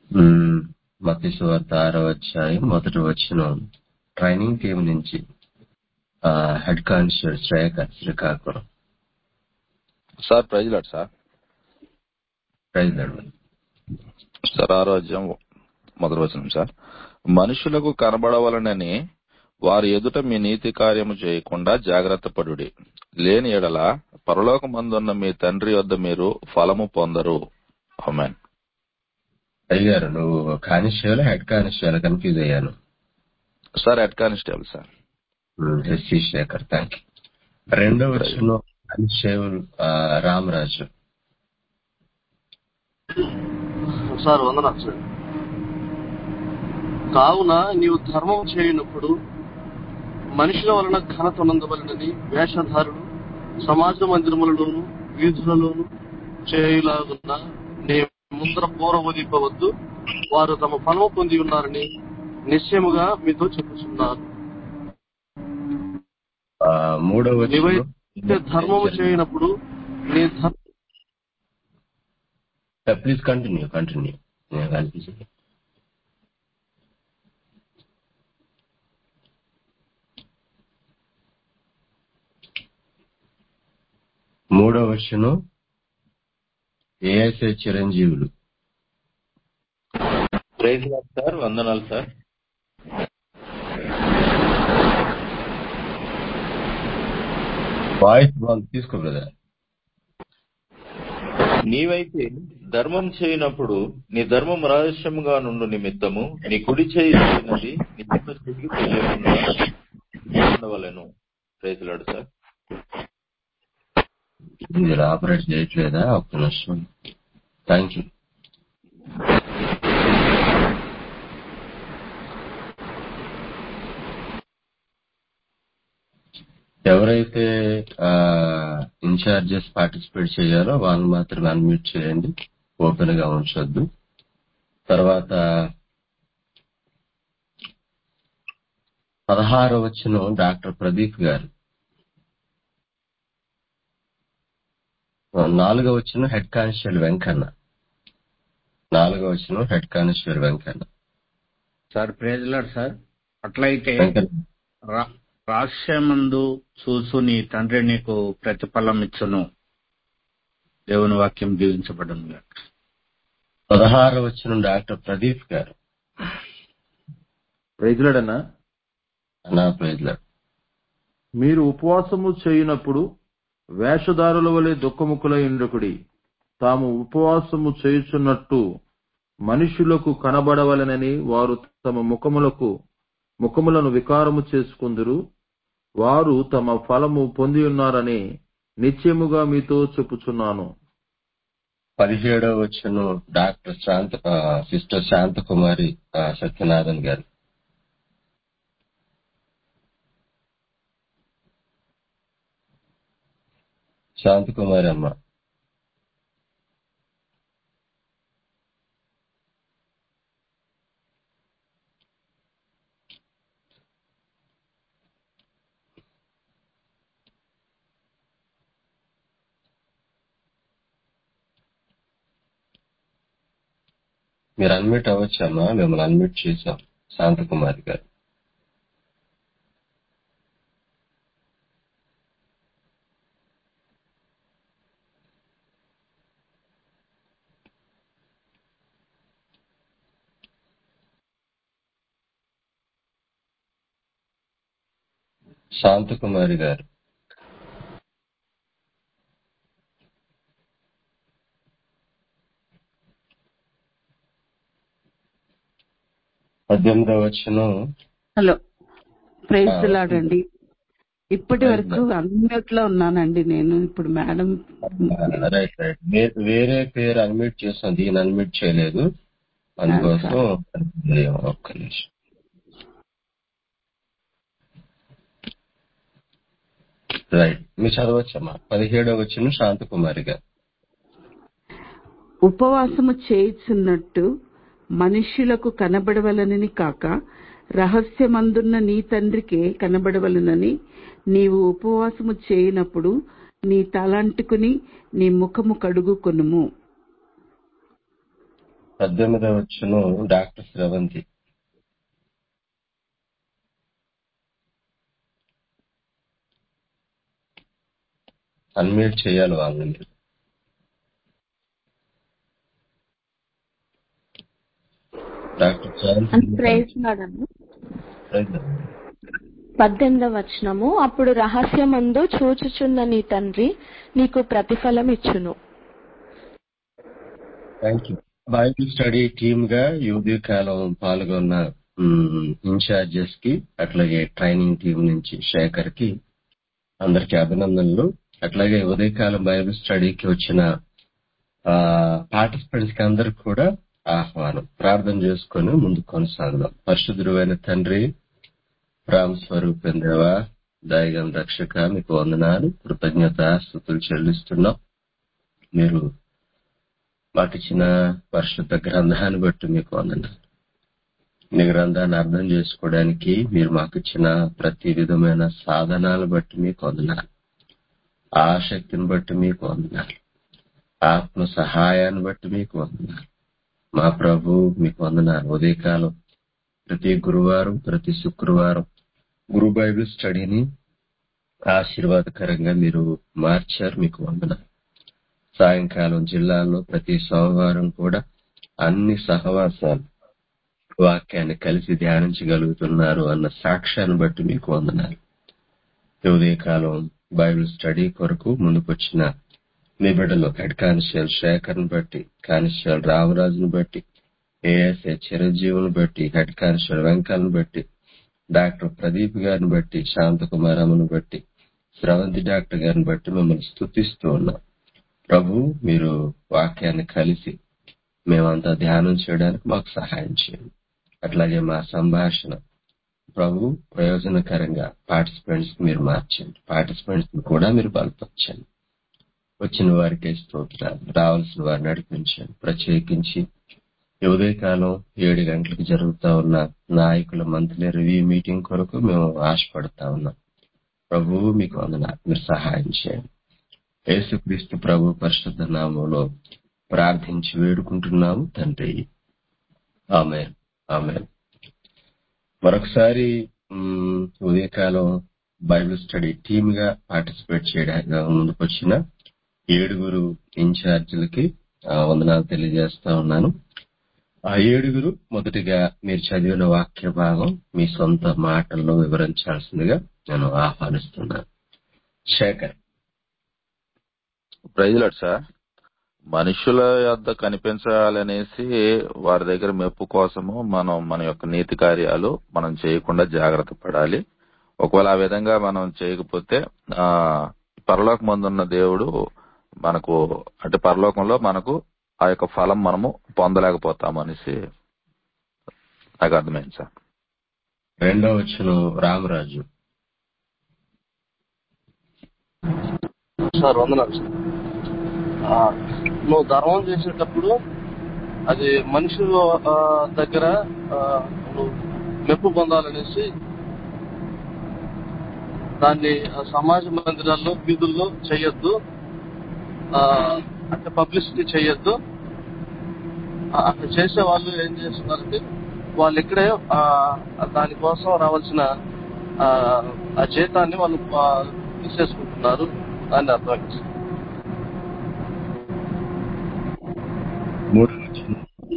మత్తి సువార్త ఆరో అధ్యాయం మొదటి వచ్చిన ట్రైనింగ్ టీం నుంచి ఆ, head constable Shreyakar Srikakulam sir praise lord sir praise lord. Sir ఆరోగ్యం మొదటి వచనం సార్ మనుషులకు కనబడవలనని వారి ఎదుట మీ నీతి కార్యము చేయకుండా జాగ్రత్త పడుడి లేని ఎడల పరలోకమందున్న మీ తండ్రి వద్ద మీరు ఫలము పొందరు ఆమెన్ అయ్యారు నువ్వు కానిస్టేబుల్ హెడ్ కానిస్టేబుల్ కన్ఫ్యూజ్ అయ్యాను sir head constable sir SC Shekhar thank you రెండో వచ్చిన కానిస్టేబుల్ ఆ, రామరాజు సార్ వందనాలు సార్ కావున నీవు ధర్మం చేయనప్పుడు మనుషుల వలన ఘనత నందవలనని వేషధారుడు సమాజ మందిరములలోను వీధులలోను చేయులాగున్న నీ ముందర పూర్వదింపవద్దు వారు తమ ఫలము పొంది ఉన్నారని నిశ్చయముగా మీతో చెప్పుచున్నారు ఆ, మూడో వచ్చిన నీవైతే ధర్మము చేయనప్పుడు నీ ధర్మ ప్లీజ్ కంటిన్యూ కంటిన్యూ నేను కనిపించింది మూడో వచ్చును ASI Chiranjeevulu praise lord sir వందనాలు సార్ వాయిస్ బాగుంది తీసుకో బ్రదర్ నీవైతే ధర్మం చేయనప్పుడు నీ ధర్మం రహస్యముగా నుండు నిమిత్తము నీ కుడి చేయి చేయనది నీ ఎడమ చేతికి తెలియకుండా ఉండవలెను ప్రైజ్ లార్డ్ సార్ మీరు ఆపరేట్ చేయట్లేదా ఒక్క నిమిషం థ్యాంక్ యూ ఎవరైతే ఇన్ఛార్జెస్ పార్టిసిపేట్ చేయాలో వాళ్ళు మాత్రం అన్మ్యూట్ చేయండి ఓపెన్ గా ఉంచొద్దు తర్వాత పదహారు వచ్చిన డాక్టర్ ప్రదీప్ గారు నాలుగో వచ్చిన హెడ్ కానిస్టేబుల్ వెంకన్న నాలుగో వచ్చిన head constable Venkanna sir praise lord sir అట్లయితే వెంకన్న రా- రహస్యమందు చూసు నీ తండ్రి నీకు ప్రతిఫలం ఇచ్చును దేవుని వాక్యం దీవించబడను గాక. పదహారు వచ్చిన డాక్టర్ ప్రదీప్ గారు ప్రైజ్లాడన్నా అన్నా ప్రైజ్లో మీరు ఉపవాసము చేయునప్పుడు వేషధారుల వలె దుఃఖముకులై ఉండుకుడి తాము ఉపవాసము చేయుచున్నట్టు మనుషులకు కనబడవలనని వారు తమ ముఖములకు ముఖములను వికారము చేసుకుందురు వారు తమ ఫలము పొంది ఉన్నారని నిశ్చయముగా మీతో చెప్పుచున్నాను పదిహేడో వచ్చిన డాక్టర్ శాంత ఆ, సిస్టర్ శాంతకుమారి ఆ, సత్యనారాయణ గారు శాంతకుమారి అమ్మ మీరు అన్మ్యూట్ అవ్వచ్చమ్మా మిమ్మల్ని అన్మ్యూట్ చేశాం శాంతకుమారి గారు శాంతకుమారి గారు పద్దెనిమిదో వచ్చిన హలో ప్రైజ్ ఆ, లాడండి ఇప్పటి Praise వరకు అన్మ్యూట్ లో ఉన్నానండి నేను ఇప్పుడు మేడం రైట్ రైట్ వే- వేరే పేరు అన్మ్యూట్ చేస్తాం దీన్ని అన్మ్యూట్ చేయలేదు అందుకోసం ఒక్క నిమిషం రైట్ మీరు చదవచ్చమ్మా పదిహేడో వచ్చిన శాంతకుమారి గారు ఉపవాసము చేయుచున్నట్టు మనుష్యులకు కనబడవలనని కాక రహస్యమందున్న నీ తండ్రికే కనబడవలనని నీవు ఉపవాసము చేయనప్పుడు నీ తలంటుకుని నీ ముఖము కడుగుకొనుము పద్దెనిమిదవ వచ్చును డాక్టర్ స్రవంతి అన్మ్యూట్ చేయాలి వాళ్ళని మీరు డాక్టర్ అని ప్రైజ్ లాడను పద్దెనిమిదవ వచనము అప్పుడు రహస్యమందు చూచుచున్న నీ తండ్రి నీకు ప్రతిఫలం ఇచ్చును thank you Bible study team గా యువతి కాలం పాల్గొన్న ఇన్ఛార్జెస్ కి అట్లాగే ట్రైనింగ్ టీం నుంచి శేఖర్ కి అందరికి అభినందనలు అట్లాగే ఉదయకాలం బైబిల్ స్టడీకి వచ్చిన పార్టిసిపెంట్స్ కి అందరికి కూడా ఆహ్వానం ప్రార్థన చేసుకొని ముందు కొనసాగుదాం పరిశుద్ధుడైన తండ్రి రామ స్వరూపం దేవ దయగం రక్షక మీకు వందనాలు కృతజ్ఞత స్థుతులు చెల్లిస్తున్నాం మీరు మాకిచ్చిన పరిశుద్ధ గ్రంథాన్ని బట్టి మీకు వందనాలు నీ గ్రంథాన్ని అర్థం చేసుకోవడానికి మీరు మాకు ఇచ్చిన ప్రతి విధమైన సాధనాలు బట్టి మీకు వందనాలు ఆసక్తిని బట్టి మీకు వందనాలు ఆత్మ సహాయాన్ని బట్టి మీకు వందనాలు మా ప్రభు మీకు వందనాలు ఉదయకాలం ప్రతి గురువారం ప్రతి శుక్రవారం గురు బైబిల్ స్టడీని ఆశీర్వాదకరంగా మీరు మార్చారు మీకు వందనాలు సాయంకాలం జిల్లాల్లో ప్రతి సోమవారం కూడా అన్ని సహవాసాలు వాక్యాన్ని కలిసి ధ్యానించగలుగుతున్నారు అన్న సాక్ష్యాన్ని బట్టి మీకు వందనాలు ఉదయకాలం బైబిల్ స్టడీ కొరకు ముందుకొచ్చిన మీ బిడ్డలు హెడ్ కానిస్టేబుల్ శేఖర్ని బట్టి కానిస్టేబుల్ రామరాజును బట్టి ఏఎస్ఏ చిరంజీవుని బట్టి హెడ్ కానిస్టేబుల్ వెంకల్ని బట్టి డాక్టర్ ప్రదీప్ గారిని బట్టి శాంతకుమార్ అమ్మను బట్టి స్రవంతి డాక్టర్ గారిని బట్టి మిమ్మల్ని స్థుతిస్తూ ఉన్నాం ప్రభు మీరు వాక్యాన్ని కలిసి మేమంతా ధ్యానం చేయడానికి మాకు సహాయం చేయండి అట్లాగే మా సంభాషణ ప్రభు ప్రయోజనకరంగా పార్టిసిపెంట్స్ మీరు మార్చండి పార్టిసిపెంట్స్ కూడా మీరు బలపరచండి వచ్చిన వారికి స్తోత్రాలు రావాల్సిన వారిని నడిపించండి ప్రత్యేకించి ఉదయకాలం ఏడు గంటలకు జరుగుతా ఉన్న నాయకుల మంత్లీ రివ్యూ మీటింగ్ కొరకు మేము ఆశపడతా ఉన్నాం ప్రభు మీకు వందన మీరు సహాయం చేయండి యేసుక్రీస్తు ప్రభు పరిశుద్ధ నామంలో ప్రార్థించి వేడుకుంటున్నాము తండ్రి ఆమె ఆమె మరొకసారి మ్, ఉదయకాలం బైబిల్ స్టడీ టీమ్ గా పార్టిసిపేట్ చేయడానికి ముందుకు వచ్చిన ఏడుగురు ఇన్ఛార్జీలకి ఆ, వందనాలు తెలియజేస్తా ఉన్నాను ఆ ఏడుగురు మొదటిగా మీరు చదివిన వాక్య భాగం మీ సొంత మాటల్లో వివరించాల్సిందిగా నేను ఆహ్వానిస్తున్నాను శేఖర్ ప్రైజ్లాడ్ సార్ మనుషుల యొద్ద కనిపించాలనేసి వారి దగ్గర మెప్పు కోసము మనం మన యొక్క నీతి కార్యాలు మనం చేయకుండా జాగ్రత్త పడాలి ఒకవేళ ఆ విధంగా మనం చేయకపోతే ఆ పరలోక ముందున్న దేవుడు మనకు అంటే పరలోకంలో మనకు ఆ యొక్క ఫలం మనము పొందలేకపోతాం అనేసి నాకు అర్థమైంది సార్ రెండో వచ్చిన రామరాజు సార్ వందనాలు సార్ ఆ, నువ్వు ధర్మం చేసేటప్పుడు అది మనుషుల ఆ, దగ్గర ఆ, నువ్వు మెప్పు పొందాలనేసి దాన్ని ఆ, సమాజ మందిరాల్లో వీధుల్లో చేయొద్దు ఆ, అంటే పబ్లిసిటీ చేయొద్దు ఆ, అట్లా చేసే వాళ్ళు ఏం చేస్తున్నారంటే వాళ్ళు ఇక్కడే ఆ, దానికోసం రావాల్సిన ఆ, ఆ జీతాన్ని వాళ్ళు ఆ, తీసేసుకుంటున్నారు అని అర్థమైంది సార్. మూడో వచ్చిన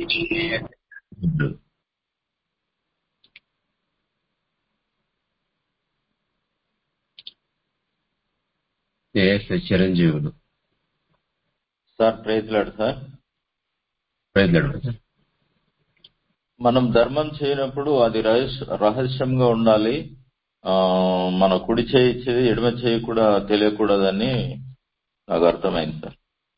ASI Chiranjeevulu sir praise lord sir ప్రజలు మనం ధర్మం చేయనప్పుడు అది రహస్య రహస్యంగా ఉండాలి ఆ, మన కుడి చేయి ఇచ్చేది ఎడమ చేయి కూడా తెలియకూడదని నాకు అర్థమైంది సార్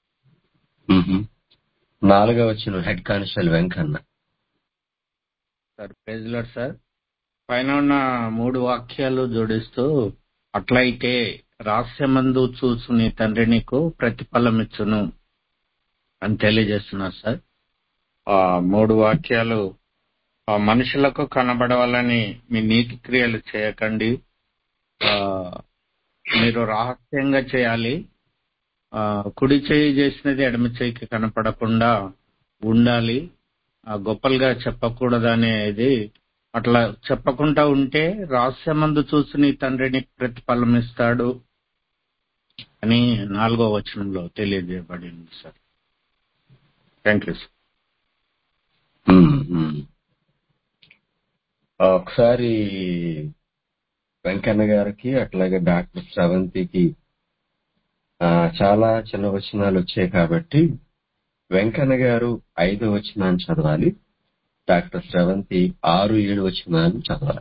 నాలుగో వచ్చిన head constable Venkanna sir praise lord sir పైన ఉన్న మూడు వాక్యాలు జోడిస్తూ అట్లయితే రహస్యమందు చూసు నీ తండ్రి నీకు ప్రతిఫలం ఇచ్చును అని తెలియజేస్తున్నారు సార్ ఆ మూడు వాక్యాలు ఆ మనుషులకు కనబడవాలని మీ నీతి క్రియలు చేయకండి ఆ మీరు రహస్యంగా చేయాలి ఆ కుడి చేయి చేసినది ఎడమ చేయికి కనపడకుండా ఉండాలి ఆ, గొప్పలుగా చెప్పకూడదనేది అట్లా చెప్పకుండా ఉంటే రహస్యమందు చూసి నీ తండ్రిని ప్రతిఫలం ఇస్తాడు అని నాలుగో వచనంలో తెలియజేయబడింది sir thank you sir um, um. ఆ, ఒకసారి వెంకన్న గారికి అట్లాగే డాక్టర్ శ్రవంతికి ఆ, చాలా చిన్న వచనాలు వచ్చాయి కాబట్టి వెంకన్న గారు ఐదో వచనాన్ని చదవాలి డాక్టర్ శ్రవంతి ఆరు ఏడు వచనాన్ని చదవాలి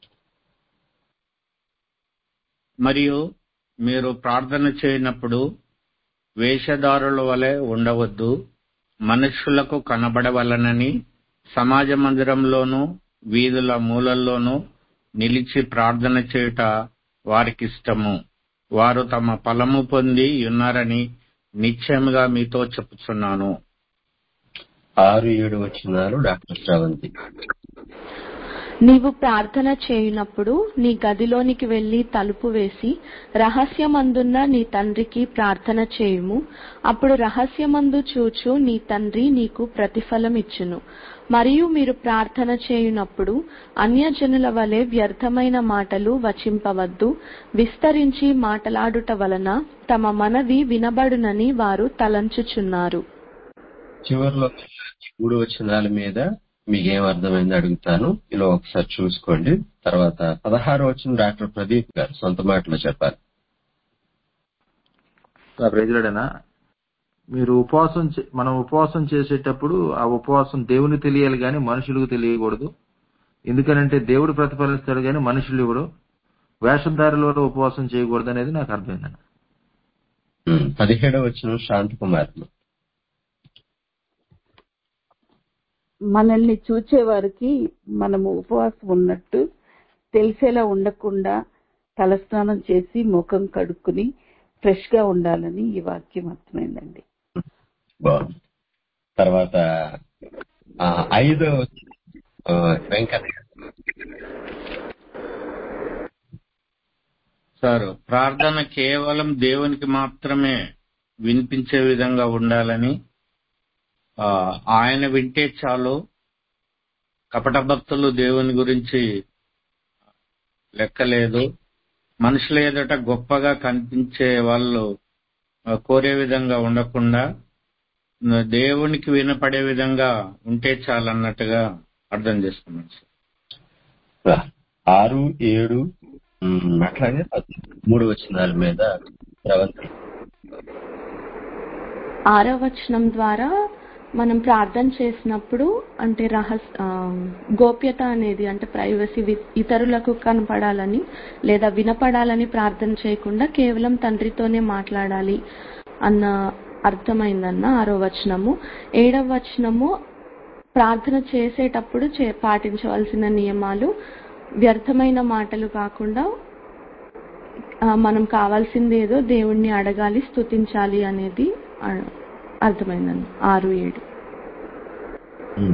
మరియు మీరు ప్రార్థన చేయనప్పుడు వేషధారుల వలె ఉండవద్దు మనుష్యులకు కనబడవలనని సమాజ మందిరంలోనూ వీధుల మూలల్లోనూ నిలిచి ప్రార్థన చేయుట వారికిష్టము వారు తమ ఫలము పొంది ఉన్నారని నిశ్చయముగా మీతో చెప్పుచున్నాను ఆరు ఏడు వచనాలు డాక్టర్ శ్రవంతి నీవు ప్రార్థన చేయునప్పుడు నీ గదిలోనికి వెళ్లి తలుపు వేసి రహస్యమందున్న నీ తండ్రికి ప్రార్థన చేయుము అప్పుడు రహస్యమందు చూచు నీ తండ్రి నీకు ప్రతిఫలం ఇచ్చును మరియు మీరు ప్రార్థన చేయునప్పుడు అన్యజనుల వలె వ్యర్థమైన మాటలు వచింపవద్దు విస్తరించి మాటలాడుట వలన తమ మనవి వినబడునని వారు తలంచుచున్నారు చివరిలో ఈ మూడు వచనాల మీద మీకేం అర్థమైంది అడుగుతాను ఇలా ఒకసారి చూసుకోండి తర్వాత పదహారు వచ్చిన డాక్టర్ ప్రదీప్ గారు సొంత మాటలో చెప్పాలి ప్రైజ్లాడేనా మీరు ఉపవాసం చే- మనం ఉపవాసం చేసేటప్పుడు ఆ ఉపవాసం దేవునికి తెలియాలి కానీ మనుషులకు తెలియకూడదు ఎందుకనంటే దేవుడు ప్రతిఫలిస్తాడు కానీ మనుషులు ఇవ్వడు వేషధారుల వల్ల ఉపవాసం చేయకూడదు అనేది నాకు అర్థమైందండి ఉమ్, పదిహేడవ వచ్చిన శాంతి కుమార్ మనల్ని చూచే వారికి మనము ఉపవాసం ఉన్నట్టు తెలిసేలా ఉండకుండా తలస్నానం చేసి ముఖం కడుక్కుని ఫ్రెష్ గా ఉండాలని ఈ వాక్యం అర్థమైందండి బాగుంది తర్వాత ఆ, ఐదో ఆ, వెంకట సార్ ప్రార్థన కేవలం దేవునికి మాత్రమే వినిపించే విధంగా ఉండాలని ఆ, ఆయన వింటే చాలు కపట భక్తులు దేవుని గురించి లెక్కలేదు మనుషుల ఎదుట గొప్పగా కనిపించే వాళ్ళు ఆ, కోరే విధంగా ఉండకుండా ఆ, దేవునికి వినపడే విధంగా ఉంటే చాలన్నట్టుగా అర్థం చేసుకున్నాను సార్ ఆరు ఏడు ఉమ్, అట్లాగే మూడు వచనాల మీద ప్రవంతి ఆరో వచనం ద్వారా మనం ప్రార్థన చేసినప్పుడు అంటే రహస్ ఆ, గోప్యత అనేది అంటే ప్రైవసీ ఇతరులకు కనపడాలని లేదా వినపడాలని ప్రార్థన చేయకుండా కేవలం తండ్రితోనే మాట్లాడాలి అన్న అర్థమైందన్న ఆరో వచనము ఏడవ వచనము ప్రార్థన చేసేటప్పుడు చే పాటించవలసిన నియమాలు వ్యర్థమైన మాటలు కాకుండా ఆ, మనం కావాల్సింది ఏదో దేవుణ్ణి అడగాలి స్తుతించాలి అనేది ఆ, అర్థమైందండి ఆరు ఏడు ఉమ్.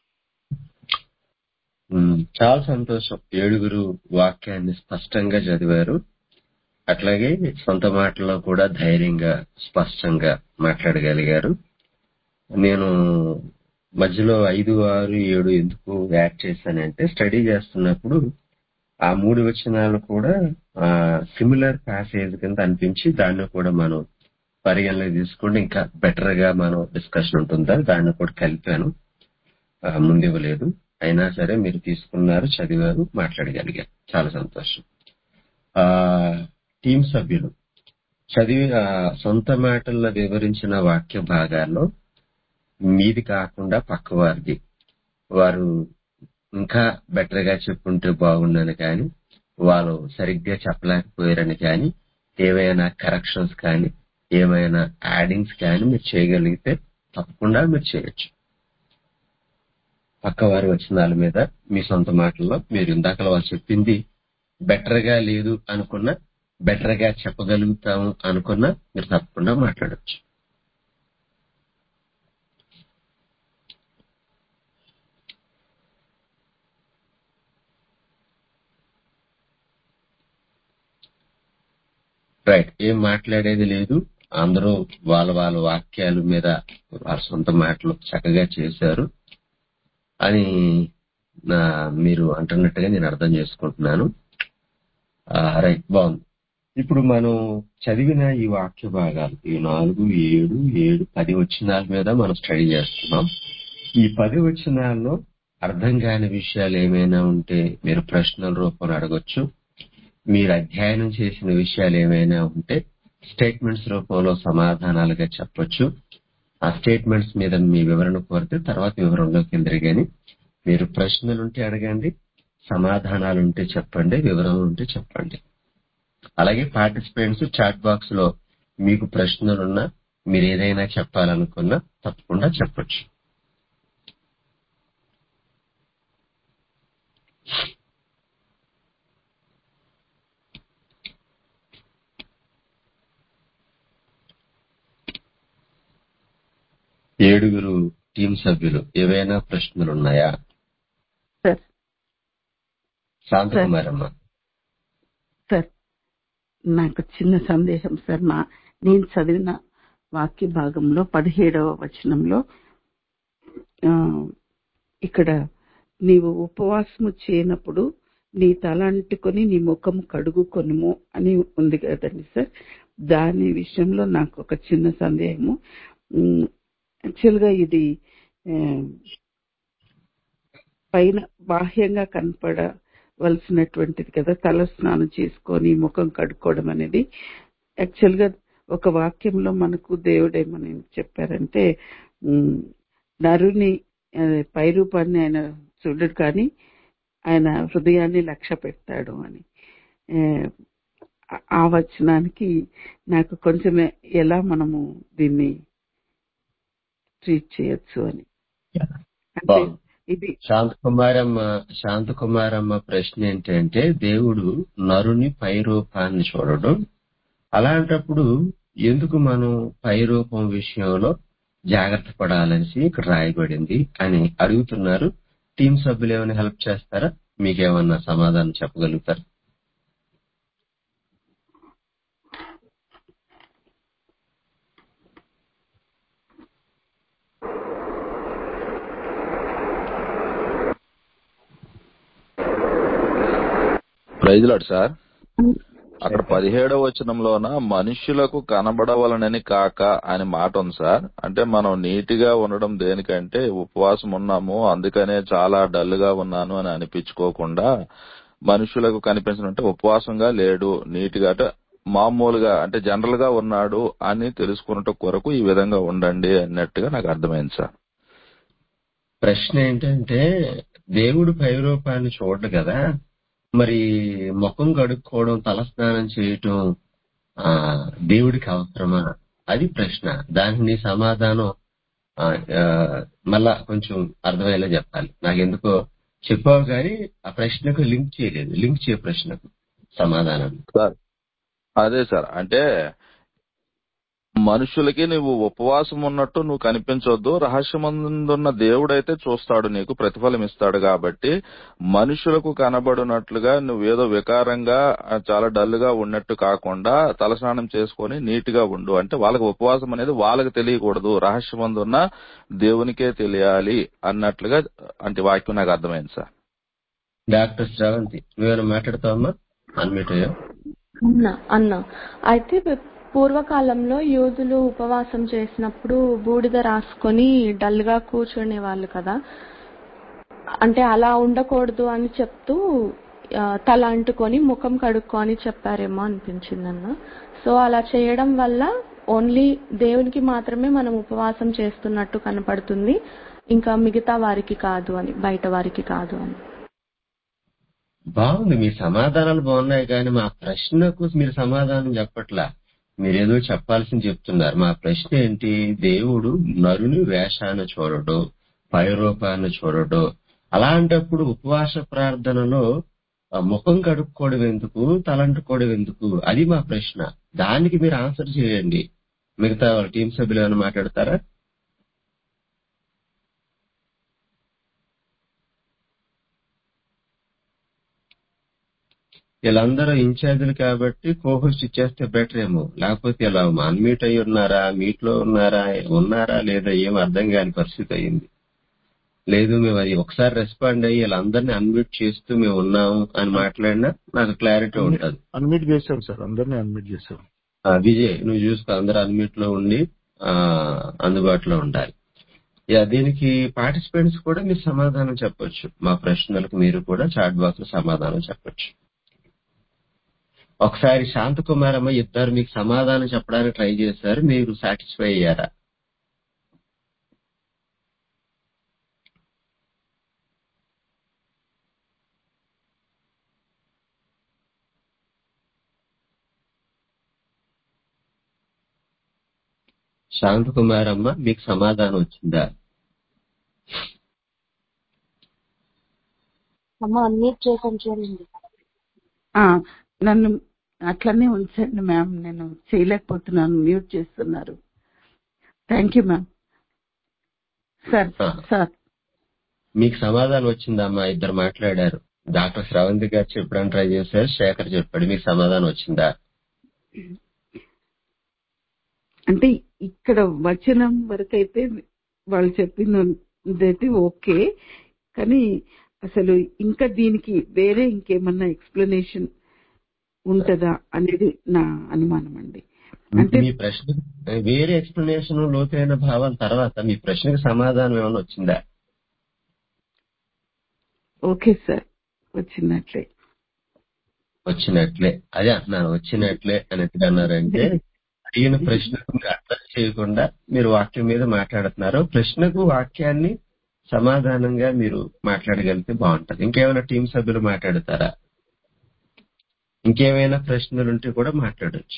ఉమ్, చాలా సంతోషం ఏడుగురు వాక్యాన్ని స్పష్టంగా చదివారు అట్లాగే సొంత మాటల్లో కూడా ధైర్యంగా స్పష్టంగా మాట్లాడగలిగారు నేను మధ్యలో ఐదు ఆరు ఏడు ఎందుకు యాడ్ చేశానంటే స్టడీ చేస్తున్నప్పుడు ఆ మూడు వచనాలు కూడా సిమిలర్ ప్యాసేజ్ కింద అనిపించి దాన్ని కూడా మనం పరిగణలోకి తీసుకుంటే ఇంకా బెటర్ గా మనం డిస్కషన్ ఉంటుందా దాన్ని కూడా కలిపాను ఆ, ముందు ఇవ్వలేదు అయినా సరే మీరు తీసుకున్నారు చదివారు మాట్లాడగలిగారు చాలా సంతోషం ఆ టీం సభ్యులు చదివి ఆ, సొంత మాటల్లో వివరించిన వాక్య భాగాల్లో మీది కాకుండా పక్క వారిది వారు ఇంకా బెటర్ గా చెప్పుంటే బాగుండని కానీ వాళ్ళు సరిగ్గా చెప్పలేకపోయారని కానీ ఏవైనా కరెక్షన్స్ కానీ ఏమైనా యాడింగ్స్ కానీ మీరు చేయగలిగితే తప్పకుండా మీరు చేయొచ్చు పక్క వారి వచనాల మీద మీ సొంత మాటల్లో మీరు ఇందాక వాళ్ళు చెప్పింది బెటర్ గా లేదు అనుకున్నా బెటర్ గా చెప్పగలుగుతాము అనుకున్నా మీరు తప్పకుండా మాట్లాడొచ్చు రైట్ ఏం మాట్లాడేది లేదు అందరూ వాళ్ళ వాళ్ళ వాక్యాల మీద వాళ్ళ సొంత మాటలు చక్కగా చేశారు అని నా మీరు అంటున్నట్టుగా నేను అర్థం చేసుకుంటున్నాను ఆ, రైట్ బాగుంది ఇప్పుడు మనం చదివిన ఈ వాక్య భాగాలు ఈ నాలుగు ఏడు ఏడు పది వచనాల మీద మనం స్టడీ చేస్తున్నాం ఈ పది వచనాల్లో అర్థం కాని విషయాలు ఏమైనా ఉంటే మీరు ప్రశ్నల రూపంలో అడగొచ్చు మీరు అధ్యయనం చేసిన విషయాలు ఏమైనా ఉంటే స్టేట్మెంట్స్ రూపంలో సమాధానాలుగా చెప్పొచ్చు ఆ స్టేట్మెంట్స్ మీద మీ వివరణ కోరితే తర్వాత వివరంలోకి వెళ్తారు కానీ మీరు ప్రశ్నలుంటే అడగండి సమాధానాలు ఉంటే చెప్పండి వివరణ ఉంటే చెప్పండి అలాగే పార్టిసిపెంట్స్ చాట్ బాక్స్ లో మీకు ప్రశ్నలున్నా మీరు ఏదైనా చెప్పాలనుకున్నా తప్పకుండా చెప్పొచ్చు ఏడుగురు టీం సభ్యులు ఏవైనా ప్రశ్నలు ఉన్నాయా సార్ శాంతకుమార్ అమ్మ సార్ నాకు చిన్న సందేహం సార్ మా నేను చదివిన వాక్య భాగంలో పదిహేడవ వచనంలో ఆ, ఇక్కడ నీవు ఉపవాసము చేయనప్పుడు నీ తల అంటుకొని నీ ముఖం కడుగుకొనుము అని ఉంది కదండి సార్ దాని విషయంలో నాకు ఒక చిన్న సందేహము యాక్చువల్ గా ఇది ఆ, పైన బాహ్యంగా కనపడవలసినటువంటిది కదా తల స్నానం చేసుకొని ముఖం కడుక్కోవడం అనేది యాక్చువల్ గా ఒక వాక్యంలో మనకు దేవుడు ఏమని చెప్పారంటే ఉమ్, నరుని ఆ, పై రూపాన్ని ఆయన చూడడు కానీ ఆయన హృదయాన్ని లక్ష్య పెడతాడు అని ఆ, ఆ వచనానికి నాకు కొంచెం ఎలా మనము దీన్ని ట్రీట్ చేయొచ్చు అని అంటే బాగుంది ఇది శాంతకుమారమ్మ శాంతకుమారమ్మ ప్రశ్న ఏంటంటే దేవుడు నరుని పై రూపాన్ని చూడడం అలాంటప్పుడు ఎందుకు మనం పై రూపం విషయంలో జాగ్రత్త పడాలనేసి ఇక్కడ రాయబడింది అని అడుగుతున్నారు టీం సభ్యులు ఏమైనా హెల్ప్ చేస్తారా మీకేమన్నా సమాధానం చెప్పగలుగుతారా ప్రైజ్లాడు సార్ అక్కడ పదిహేడవ వచనంలోన మనుష్యులకు కనబడవలనని కాక అని మాట ఉంది సార్ అంటే మనం నీటిగా ఉండడం దేనికంటే ఉపవాసం ఉన్నాము అందుకనే చాలా డల్ గా ఉన్నాను అని అనిపించుకోకుండా మనుషులకు కనిపించినట్టు ఉపవాసంగా లేడు నీటిగా అంటే మామూలుగా అంటే జనరల్ గా ఉన్నాడు అని తెలుసుకున్నట్టు కొరకు ఈ విధంగా ఉండండి అన్నట్టుగా నాకు అర్థమైంది సార్ ప్రశ్న ఏంటంటే దేవుడు పై రూపాన్ని చూడడు కదా మరి ముఖం కడుక్కోవడం తలస్నానం చేయటం ఆ దేవుడికి అవసరమా అది ప్రశ్న దానికి నీ సమాధానం ఆ, ఆ, మళ్ళా కొంచెం అర్థమయ్యేలా చెప్పాలి నాకెందుకో చెప్పావు కానీ ఆ ప్రశ్నకు లింక్ చేయలేదు లింక్ చేయ ప్రశ్నకు సమాధానం సార్ అదే సార్ అంటే మనుషులకి నువ్వు ఉపవాసం ఉన్నట్టు నువ్వు కనిపించొద్దు రహస్యమందున్న దేవుడైతే చూస్తాడు నీకు ప్రతిఫలం ఇస్తాడు కాబట్టి మనుషులకు కనబడినట్లుగా నువ్వేదో వికారంగా ఆ, చాలా డల్ గా ఉన్నట్టు కాకుండా తలస్నానం చేసుకొని నీట్ గా ఉండు అంటే వాళ్ళకి ఉపవాసం అనేది వాళ్ళకి తెలియకూడదు రహస్యమందున్న దేవునికే తెలియాలి అన్నట్లుగా అంటే వాక్యం నాకు అర్థమైంది సార్ డాక్టర్ శ్రవంతి నువ్వేమైనా మాట్లాడతావమ్మా అన్మ్యూట్ అయ్యా అన్న అన్న అయితే పూర్వకాలంలో యూదులు ఉపవాసం చేసినప్పుడు బూడిద రాసుకొని డల్ గా కూర్చునే వాళ్ళు కదా అంటే అలా ఉండకూడదు అని చెప్తూ ఆ, తల అంటుకొని ముఖం కడుక్కో అని చెప్పారేమో అనిపించింది అన్న సో అలా చేయడం వల్ల ఓన్లీ దేవునికి మాత్రమే మనం ఉపవాసం చేస్తున్నట్టు కనపడుతుంది ఇంకా మిగతా వారికి కాదు అని బయట వారికి కాదు అని బాగుంది మీ సమాధానాలు బాగున్నాయి కానీ మా ప్రశ్నకు మీరు సమాధానం చెప్పట్లా మీరేదో చెప్పాల్సింది చెప్తున్నారు మా ప్రశ్న ఏంటి దేవుడు నరుని వేషాన్ని చూడడు పైరూపాన్ని చూడడు అలాంటప్పుడు ఉపవాస ప్రార్థనలో ఆ, ముఖం కడుక్కోవడం ఎందుకు తలంటుకోవడం ఎందుకు అది మా ప్రశ్న దానికి మీరు ఆన్సర్ చేయండి మిగతా వాళ్ళ టీం సభ్యులు ఏమైనా మాట్లాడతారా వీళ్ళందరూ ఇన్ఛార్జీలు కాబట్టి కోహోస్ట్ ఇచ్చేస్తే బెటర్ ఏమో లేకపోతే ఇలా అన్మీట్ అయి ఉన్నారా మీట్ లో ఉన్నారా ఉన్నారా లేదా ఏం అర్థం కాని పరిస్థితి అయింది లేదు మేము అది ఒకసారి రెస్పాండ్ అయ్యి వీళ్ళందరినీ అన్మ్యూట్ చేస్తూ మేము ఉన్నాము అని మాట్లాడినా నాకు క్లారిటీ అన్మ్యూట్ ఉంటది అన్మ్యూట్ చేశాం సార్ అందరినీ అన్మ్యూట్ చేశాం ఆ, విజయ్ నువ్వు చూసుకో అందరు అన్మ్యూట్ లో ఉండి ఆ, అందుబాటులో ఉండాలి యా దీనికి పార్టిసిపెంట్స్ కూడా మీరు సమాధానం చెప్పొచ్చు మా ప్రశ్నలకు మీరు కూడా చాట్ బాక్స్ లో సమాధానం చెప్పొచ్చు ఒకసారి శాంతకుమారమ్మ ఇద్దరు మీకు సమాధానం చెప్పడానికి ట్రై చేశారు మీరు సాటిస్ఫై అయ్యారా శాంతకుమారమ్మ మీకు సమాధానం వచ్చిందా అమ్మ అన్మ్యూట్ చేసాను చూడండి ఆ, నన్ను అట్లనే ఉంచండి మ్యామ్ నేను చేయలేకపోతున్నాను మ్యూట్ చేస్తున్నారు థ్యాంక్ యూ మ్యామ్ సార్ ఆ, సార్ మీకు సమాధానం వచ్చిందమ్మా ఇద్దరు మాట్లాడారు డాక్టర్ శ్రవంతి గారు చెప్పడానికి ట్రై చేశారు శేఖర్ చెప్పాడు మీకు సమాధానం వచ్చిందా అంటే ఇక్కడ వచనం వరకైతే వాళ్ళు చెప్పినదైతే ఓకే కానీ అసలు ఇంకా దీనికి వేరే ఇంకేమన్నా ఎక్స్ప్లెనేషన్ ఉంటదా అనేది నా అనుమానం అండి అంటే మీ ప్రశ్న వేరే ఎక్స్ప్లెనేషన్ లోతైన భావం తర్వాత మీ ప్రశ్నకు సమాధానం ఏమైనా వచ్చిందా ఓకే సార్ వచ్చినట్లే వచ్చినట్లే అదే అంటున్నాను వచ్చినట్లే అని ఎందుకు అన్నారంటే అడిగిన ప్రశ్నకు మీరు అర్థం చేయకుండా మీరు వాక్యం మీద మాట్లాడుతున్నారు ప్రశ్నకు వాక్యాన్ని సమాధానంగా మీరు మాట్లాడగలిగితే బాగుంటది ఇంకేమైనా టీం సభ్యులు మాట్లాడతారా ఇంకేమైనా ప్రశ్నలు ఉంటే కూడా మాట్లాడొచ్చు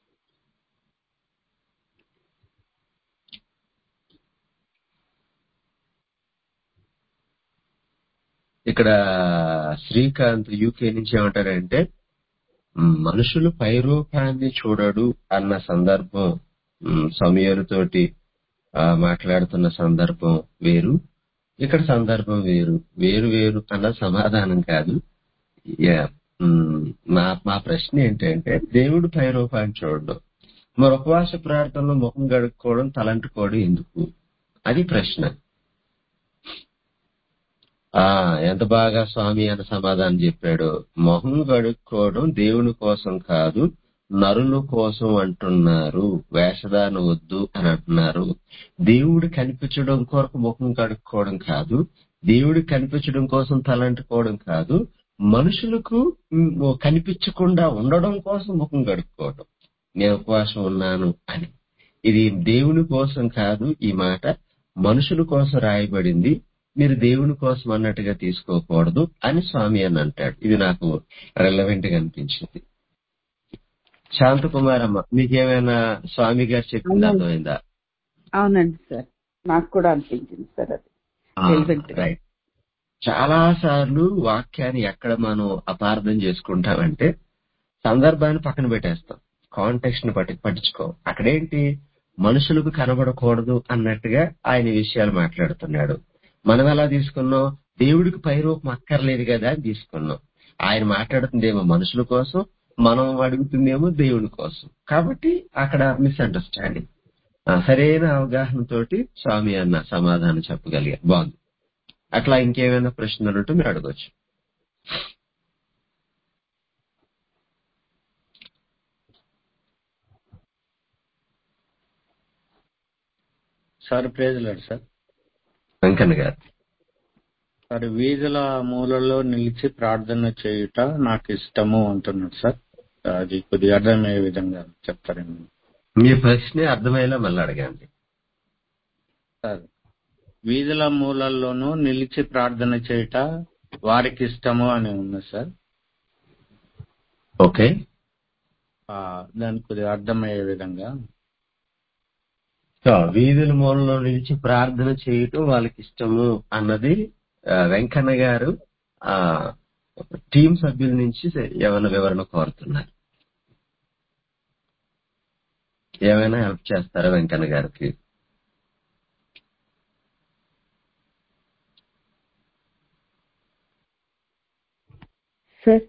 ఇక్కడ శ్రీకాంత్ యూకే నుంచి ఏమంటారంటే "మ్, మనుషులు పైరూపాన్ని చూడడు అన్న సందర్భం మ్, సమయలతోటి ఆ, మాట్లాడుతున్న సందర్భం వేరు ఇక్కడ సందర్భం వేరు వేరు వేరు అన్న సమాధానం కాదు యా, మ్, మా మా ప్రశ్న ఏంటంటే దేవుడు పైరూపాన్ని చూడడం మరి ఉపవాస ప్రార్థనలో ముఖం గడుక్కోవడం తలంటుకోవడం ఎందుకు అది ప్రశ్న ఆ ఎంత బాగా స్వామి అని సమాధానం చెప్పాడు మొహం గడుక్కోవడం దేవుని కోసం కాదు నరుల కోసం అంటున్నారు వేషధారణ వద్దు అని అంటున్నారు దేవుడు కనిపించడం కొరకు ముఖం కడుక్కోవడం కాదు దేవుడు కనిపించడం కోసం తలంటుకోవడం కాదు మనుషులకు మ్, కనిపించకుండా ఉండడం కోసం ముఖం కడుక్కోవడం నేను ఉపవాసం ఉన్నాను అని ఇది దేవుని కోసం కాదు ఈ మాట మనుషుల కోసం రాయబడింది మీరు దేవుని కోసం అన్నట్టుగా తీసుకోకూడదు అని స్వామి అని అంటాడు ఇది నాకు రెలవెంట్ గా అనిపించింది శాంతకుమారమ్మ మీకేమైనా స్వామి గారు చెప్పింది అవునండి అర్థమైందా అవునండి సార్ నాకు కూడా అనిపించింది సార్ అది రెలివెంట్ గా రైట్ చాలా సార్లు వాక్యాన్ని ఎక్కడ మనం అపార్థం చేసుకుంటామంటే సందర్భాన్ని పక్కన పెట్టేస్తాం కాంటెక్స్ట్ ని పట్టి పట్టించుకో అక్కడేంటి మనుషులకు కనబడకూడదు అన్నట్టుగా ఆయన ఈ విషయాలు మాట్లాడుతున్నాడు మనం ఎలా తీసుకున్నాం దేవుడికి పైరూపం అక్కర్లేదు కదా అని తీసుకున్నాం ఆయన మాట్లాడుతుందేమో మనుషుల కోసం మనం అడుగుతుందేమో దేవుని కోసం కాబట్టి అక్కడ మిస్అండర్స్టాండింగ్ సరైన అవగాహనతోటి స్వామి అన్న సమాధానం చెప్పగలిగారు బాగుంది అట్లా ఇంకేమైనా ప్రశ్నలు ఉంటే మీరు అడగచ్చు sir praise lord sir Venkanna garu sir వీధుల మూలలో నిలిచి ప్రార్థన చేయుట నాకు ఇష్టము అంటున్నాడు సార్ అది కొద్దిగా అర్థమయ్యే విధంగా చెప్తారేమో మీ ప్రశ్న అర్థమయ్యేలా మళ్ళీ అడగండి సార్ వీధుల మూలల్లోనూ నిలిచి ప్రార్థన చేయుట వారికి ఇష్టము అని ఉంది సార్ ఓకే ఆ, దానికి కొద్దిగా అర్థమయ్యే విధంగా సో వీధుల మూలలో నిలిచి ప్రార్థన చేయటం వాళ్ళకి ఇష్టము అన్నది ఆ, వెంకన్న గారు ఆ టీం సభ్యుల నుంచి ఏమైనా వివరణ కోరుతున్నారు ఏమైనా హెల్ప్ చేస్తారా వెంకన్న గారికి సార్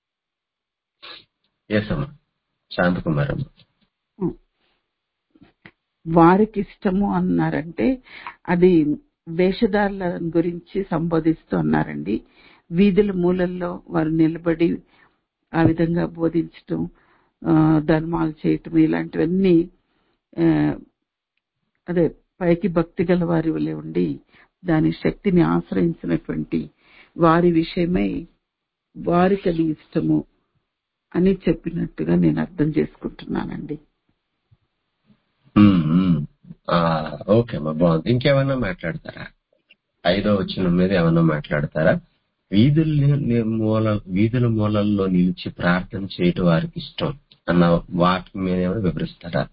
ఎస్ అమ్మా శాంతకుమార్ అమ్మ వారికి ఇష్టము అన్నారంటే అది వేషధారుల గురించి సంబోధిస్తూ ఉన్నారండి వీధుల మూలల్లో వారు నిలబడి ఆ విధంగా బోధించటం ఆ, ధర్మాలు చేయటం ఇలాంటివన్నీ ఆ, అదే పైకి భక్తి గల వారి వలె ఉండి దాని శక్తిని ఆశ్రయించినటువంటి వారి విషయమై వారికి అది ఇష్టము అని చెప్పినట్టుగా నేను అర్థం చేసుకుంటున్నానండి ఉమ్, ఉమ్. ఆ, ఓకే అమ్మా బాగుంది ఇంకేమన్నా మాట్లాడతారా ఐదో వచ్చిన మీద ఏమన్నా మాట్లాడతారా వీధుల మూల వీధుల మూలల్లో నిలిచి ప్రార్థన చేయటం వారికి ఇష్టం అన్న వాటి మీద ఏమైనా వివరిస్తారా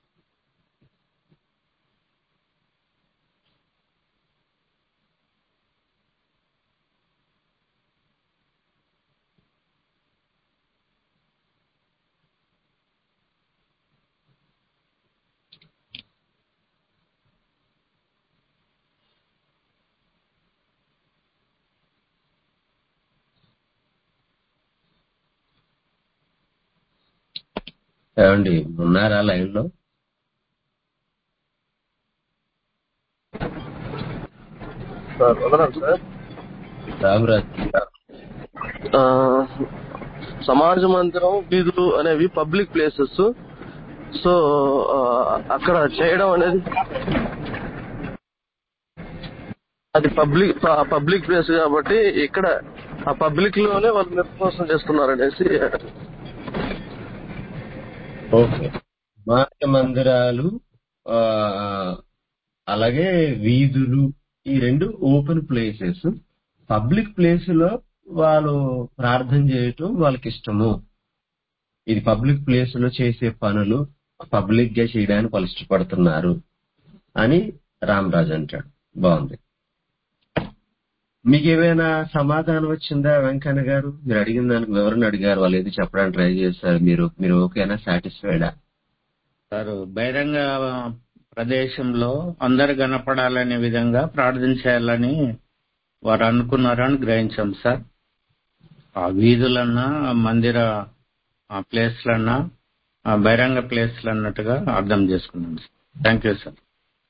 ఏమండి ఉన్నారా లైన్ లో సార్ వదలండి సార్ రామరాజ్ ఆ, సమాజ మందిరం వీధులు అనేవి పబ్లిక్ ప్లేసెస్ సో ఆ, అక్కడ చేయడం అనేది అది పబ్లిక్ పబ్లిక్ ప్లేస్ కాబట్టి ఇక్కడ ఆ పబ్లిక్ లోనే వాళ్ళు నిర్మోసం చేస్తున్నారు అనేసి ఓకే సమాజ మందిరాలు ఆ, అలాగే వీధులు ఈ రెండు ఓపెన్ ప్లేసెస్ పబ్లిక్ ప్లేస్ లో వాళ్ళు ప్రార్థన చేయటం వాళ్ళకి ఇష్టము ఇది పబ్లిక్ ప్లేస్ లో చేసే పనులు పబ్లిక్ గా చేయడానికి వాళ్ళు ఇష్టపడుతున్నారు అని రామరాజు అంటాడు బాగుంది మీకు ఏమైనా సమాధానం వచ్చిందా వెంకన్న గారు మీరు అడిగిన దానికి వివరణ అడిగారు వాళ్ళు ఏది చెప్పడానికి ట్రై చేశారు మీరు మీరు ఓకేనా సాటిస్ఫైడా సార్ బహిరంగ ప్రదేశంలో అందరు కనపడాలనే విధంగా ప్రార్థన చేయాలని వారు అనుకున్నారని గ్రహించాం సార్ ఆ వీధులన్నా ఆ మందిర ఆ ప్లేస్లన్నా ఆ బహిరంగ ప్లేస్లు అన్నట్టుగా అర్థం చేసుకున్నాం sir thank you sir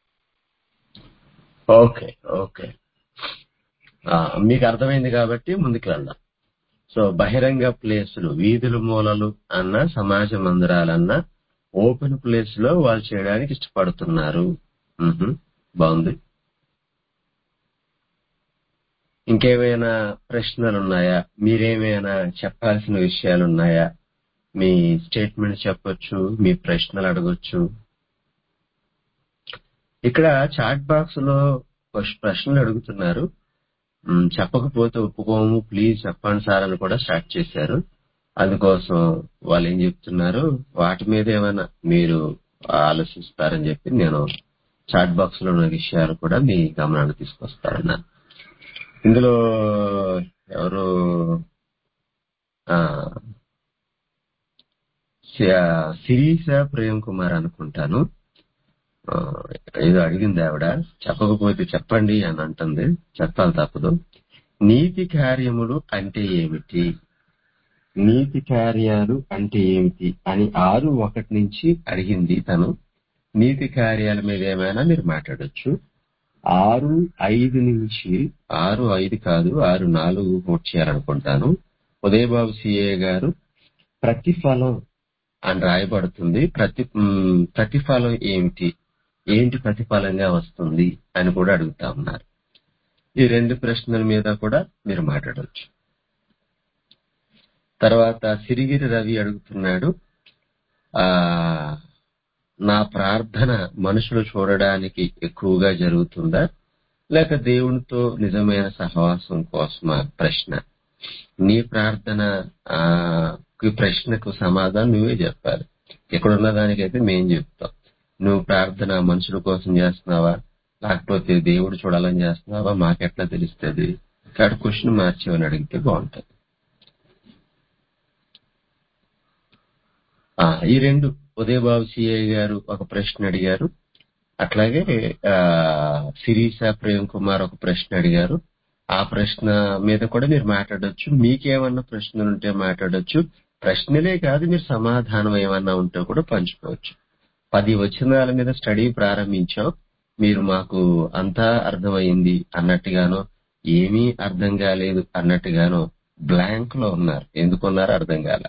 okay okay ఆ, మీకు అర్థమైంది కాబట్టి ముందుకు వెళ్దాం సో బహిరంగ ప్లేసులు వీధుల మూలలు అన్న సమాజ మందిరాలన్న ఓపెన్ ప్లేస్ లో వాళ్ళు చేయడానికి ఇష్టపడుతున్నారు మ్హూ. బాగుంది ఇంకేమైనా ప్రశ్నలు ఉన్నాయా మీరేమైనా చెప్పాల్సిన విషయాలు ఉన్నాయా మీ స్టేట్మెంట్ చెప్పొచ్చు మీ ప్రశ్నలు అడగొచ్చు ఇక్కడ చాట్ బాక్స్ లో ఒక ప్రశ్నలు అడుగుతున్నారు మ్, చెప్పకపోతే ఒప్పుకోము ప్లీజ్ చెప్పండి సార్ అని కూడా స్టార్ట్ చేశారు అందుకోసం వాళ్ళు ఏం చెప్తున్నారు వాటి మీద ఏమైనా మీరు ఆలోచిస్తారని చెప్పి నేను చాట్ బాక్స్ లో ఉన్న విషయాలు కూడా మీ గమనానికి తీసుకొస్తారన్న ఇందులో ఎవరు ఆ, సి- శిరీష ప్రేమ్ కుమార్ అనుకుంటాను ఆ, ఏదో అడిగింది ఆవిడ చెప్పకపోతే చెప్పండి అని అంటుంది చెప్పాలి తప్పదు నీతి కార్యములు అంటే ఏమిటి నీతి కార్యాలు అంటే ఏమిటి అని ఆరు ఒకటి నుంచి అడిగింది తను నీతి కార్యాల మీద ఏమైనా మీరు మాట్లాడొచ్చు ఆరు ఐదు నుంచి ఆరు ఐదు కాదు ఆరు నాలుగు కోట్ చేయాలనుకుంటాను ఉదయబాబు సిఏ గారు ప్రతిఫలం అని రాయబడుతుంది ప్రతి మ్, ప్రతిఫలం ఏమిటి ఏంటి ప్రతిఫలంగా వస్తుంది అని కూడా అడుగుతా ఉన్నారు ఈ రెండు ప్రశ్నల మీద కూడా మీరు మాట్లాడవచ్చు తర్వాత సిరిగిరి రవి అడుగుతున్నాడు ఆ నా ప్రార్థన మనుషులు చూడడానికి ఎక్కువగా జరుగుతుందా లేక దేవునితో నిజమైన సహవాసం కోసమా ప్రశ్న నీ ప్రార్థన ఆ ఈ ప్రశ్నకు సమాధానం నువ్వే చెప్పాలి ఇక్కడున్న దానికైతే మేం చెప్తాం నువ్వు ప్రార్థన మనుషుల కోసం చేస్తున్నావా లేకపోతే దేవుడు చూడాలని చేస్తున్నావా మాకెట్లా తెలుస్తుంది కాబట్టి క్వశ్చన్ మార్చేవని అడిగితే బాగుంటది ఆ, ఈ రెండు ఉదయబాబు సిఐ గారు ఒక ప్రశ్న అడిగారు అట్లాగే ఆ శిరీష ప్రేమ్ కుమార్ ఒక ప్రశ్న అడిగారు ఆ ప్రశ్న మీద కూడా మీరు మాట్లాడొచ్చు మీకేమన్నా ప్రశ్నలు ఉంటే మాట్లాడొచ్చు ప్రశ్నలే కాదు మీరు సమాధానం ఏమన్నా ఉంటే కూడా పంచుకోవచ్చు పది వచనాల మీద స్టడీ ప్రారంభించాం మీరు మాకు అంతా అర్థమైంది అన్నట్టుగానో ఏమీ అర్థం కాలేదు అన్నట్టుగానో బ్లాంక్ లో ఉన్నారు ఎందుకున్నారో అర్థం కాల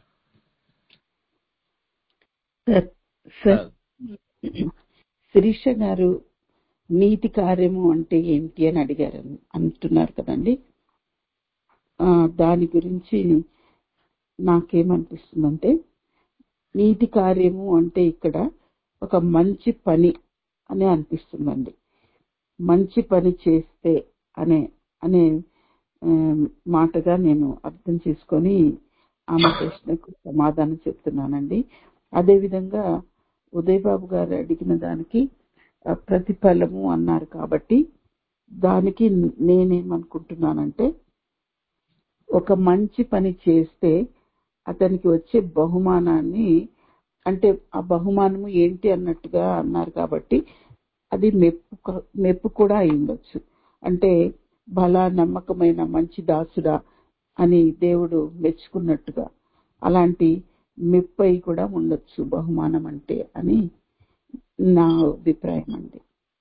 సార్ సార్ శిరీష గారు నీతి కార్యము అంటే ఏంటి అని అడిగారు అంటున్నారు కదండి ఆ, దాని గురించి నాకేమనిపిస్తుందంటే నీతి కార్యము అంటే ఇక్కడ ఒక మంచి పని అని అనిపిస్తుందండి మంచి పని చేస్తే అనే అనే ఆ, మాటగా నేను అర్థం చేసుకొని ఆమె ప్రశ్నకు సమాధానం చెప్తున్నానండి అదేవిధంగా ఉదయ్ బాబు గారు అడిగిన దానికి ఆ, ప్రతిఫలము అన్నారు కాబట్టి దానికి నేనేమనుకుంటున్నానంటే ఒక మంచి పని చేస్తే అతనికి వచ్చే బహుమానాన్ని అంటే ఆ బహుమానము ఏంటి అన్నట్టుగా అన్నారు కాబట్టి అది మెప్పు క- మెప్పు కూడా అయి ఉండొచ్చు అంటే బలా నమ్మకమైన మంచి దాసుడా అని దేవుడు మెచ్చుకున్నట్టుగా అలాంటి మెప్పు అయి కూడా ఉండొచ్చు బహుమానం అంటే అని నా అభిప్రాయం అండి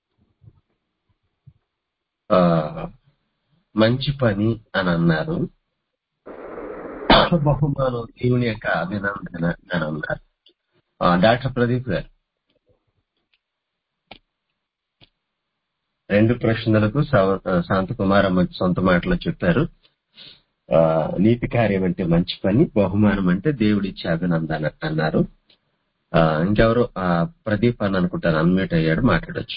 ఆ, మంచి పని అని అన్నారు బహుమానం దేవుని యొక్క అభినందన అని అన్నారు ఆ, డాక్టర్ ప్రదీప్ గారు రెండు ప్రశ్నలకు సవ- శాంతకుమారమ్మ సొంత మాటలో చెప్పారు ఆ, నీతి కార్యం అంటే మంచి పని బహుమానం అంటే దేవుడిచ్చే అభినందన అన్నారు ఆ, ఇంకెవరు ఆ, ప్రదీప్ అని అనుకుంటాను అన్మ్యూట్ అయ్యాడు మాట్లాడొచ్చు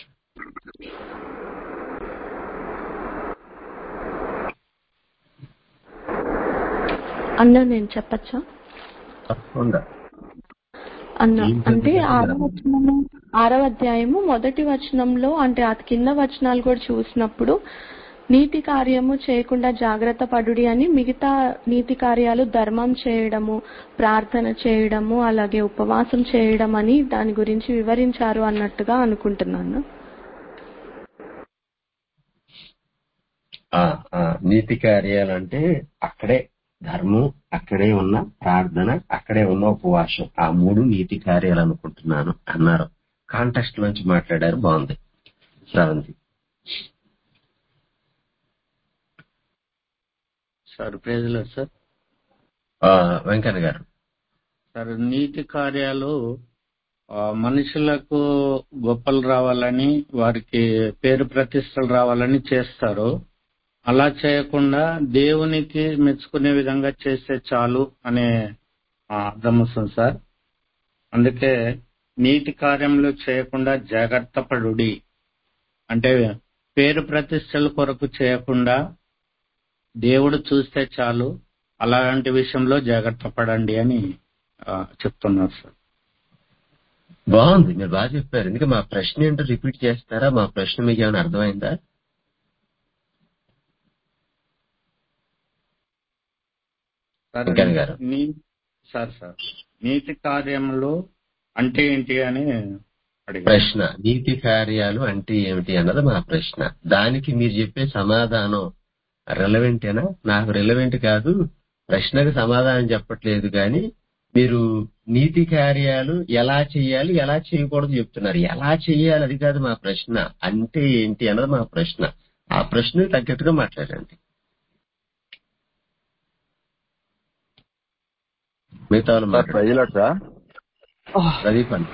అన్న నేను చెప్పచ్చా తప్పకుండా అన్న ఏం అంటే చదివారు ఆరవ మీరు? వచనము ఆరవ అధ్యాయము మొదటి వచనంలో అంటే ఆ కింద వచనాలు కూడా చూసినప్పుడు నీతి కార్యము చేయకుండా జాగ్రత్త పడుడి అని మిగతా నీతి కార్యాలు ధర్మం చేయడము ప్రార్థన చేయడము అలాగే ఉపవాసం చేయడం అని దాని గురించి వివరించారు అన్నట్టుగా అనుకుంటున్నాను ఆ, ఆ, నీతి కార్యాలంటే అక్కడే ధర్మం అక్కడే ఉన్న ప్రార్థన అక్కడే ఉన్న ఉపవాసం ఆ మూడు నీతి కార్యాలు అనుకుంటున్నాను అన్నారు కాంటెక్స్ట్ నుంచి మాట్లాడారు బాగుంది శ్రవంతి సార్ ప్రేజలో సార్ ఆ, వెంకన్న గారు సార్ నీతి కార్యాలు ఆ, మనుషులకు గొప్పలు రావాలని వారికి పేరు ప్రతిష్టలు రావాలని చేస్తారు అలా చేయకుండా దేవునికి మెచ్చుకునే విధంగా చేస్తే చాలు అనే ఆ, అర్థం వస్తుంది సార్ అందుకే నీతి కార్యములు చేయకుండా జాగ్రత్త పడుడి అంటే పేరు ప్రతిష్టల కొరకు చేయకుండా దేవుడు చూస్తే చాలు అలాంటి విషయంలో జాగ్రత్త పడండి అని ఆ, చెప్తున్నారు సార్ బాగుంది మీరు బాగా చెప్పారు ఎందుకంటే మా ప్రశ్న ఏంటో రిపీట్ చేస్తారా మా ప్రశ్న మీకు ఏమైనా అర్థమైందా సార్ వెంకన్న గారు నీ సార్ సార్ నీతి కార్యములు అంటే ఏంటి అని అడిగారు ప్రశ్న నీతి కార్యాలు అంటే ఏమిటి అన్నది మా ప్రశ్న దానికి మీరు చెప్పే సమాధానం రెలవెంటేనా నాకు రెలవెంట్ కాదు ప్రశ్నకు సమాధానం చెప్పట్లేదు కానీ మీరు నీతి కార్యాలు ఎలా చేయాలి ఎలా చేయకూడదు చెప్తున్నారు ఎలా చేయాలి అది కాదు మా ప్రశ్న అంటే ఏంటి అన్నది మా ప్రశ్న ఆ ప్రశ్నకు తగ్గట్టుగా మాట్లాడండి మిగతా వాళ్ళు సార్ మాట్లాడండి ప్రజలాడు సార్ ప్రదీప్ అండి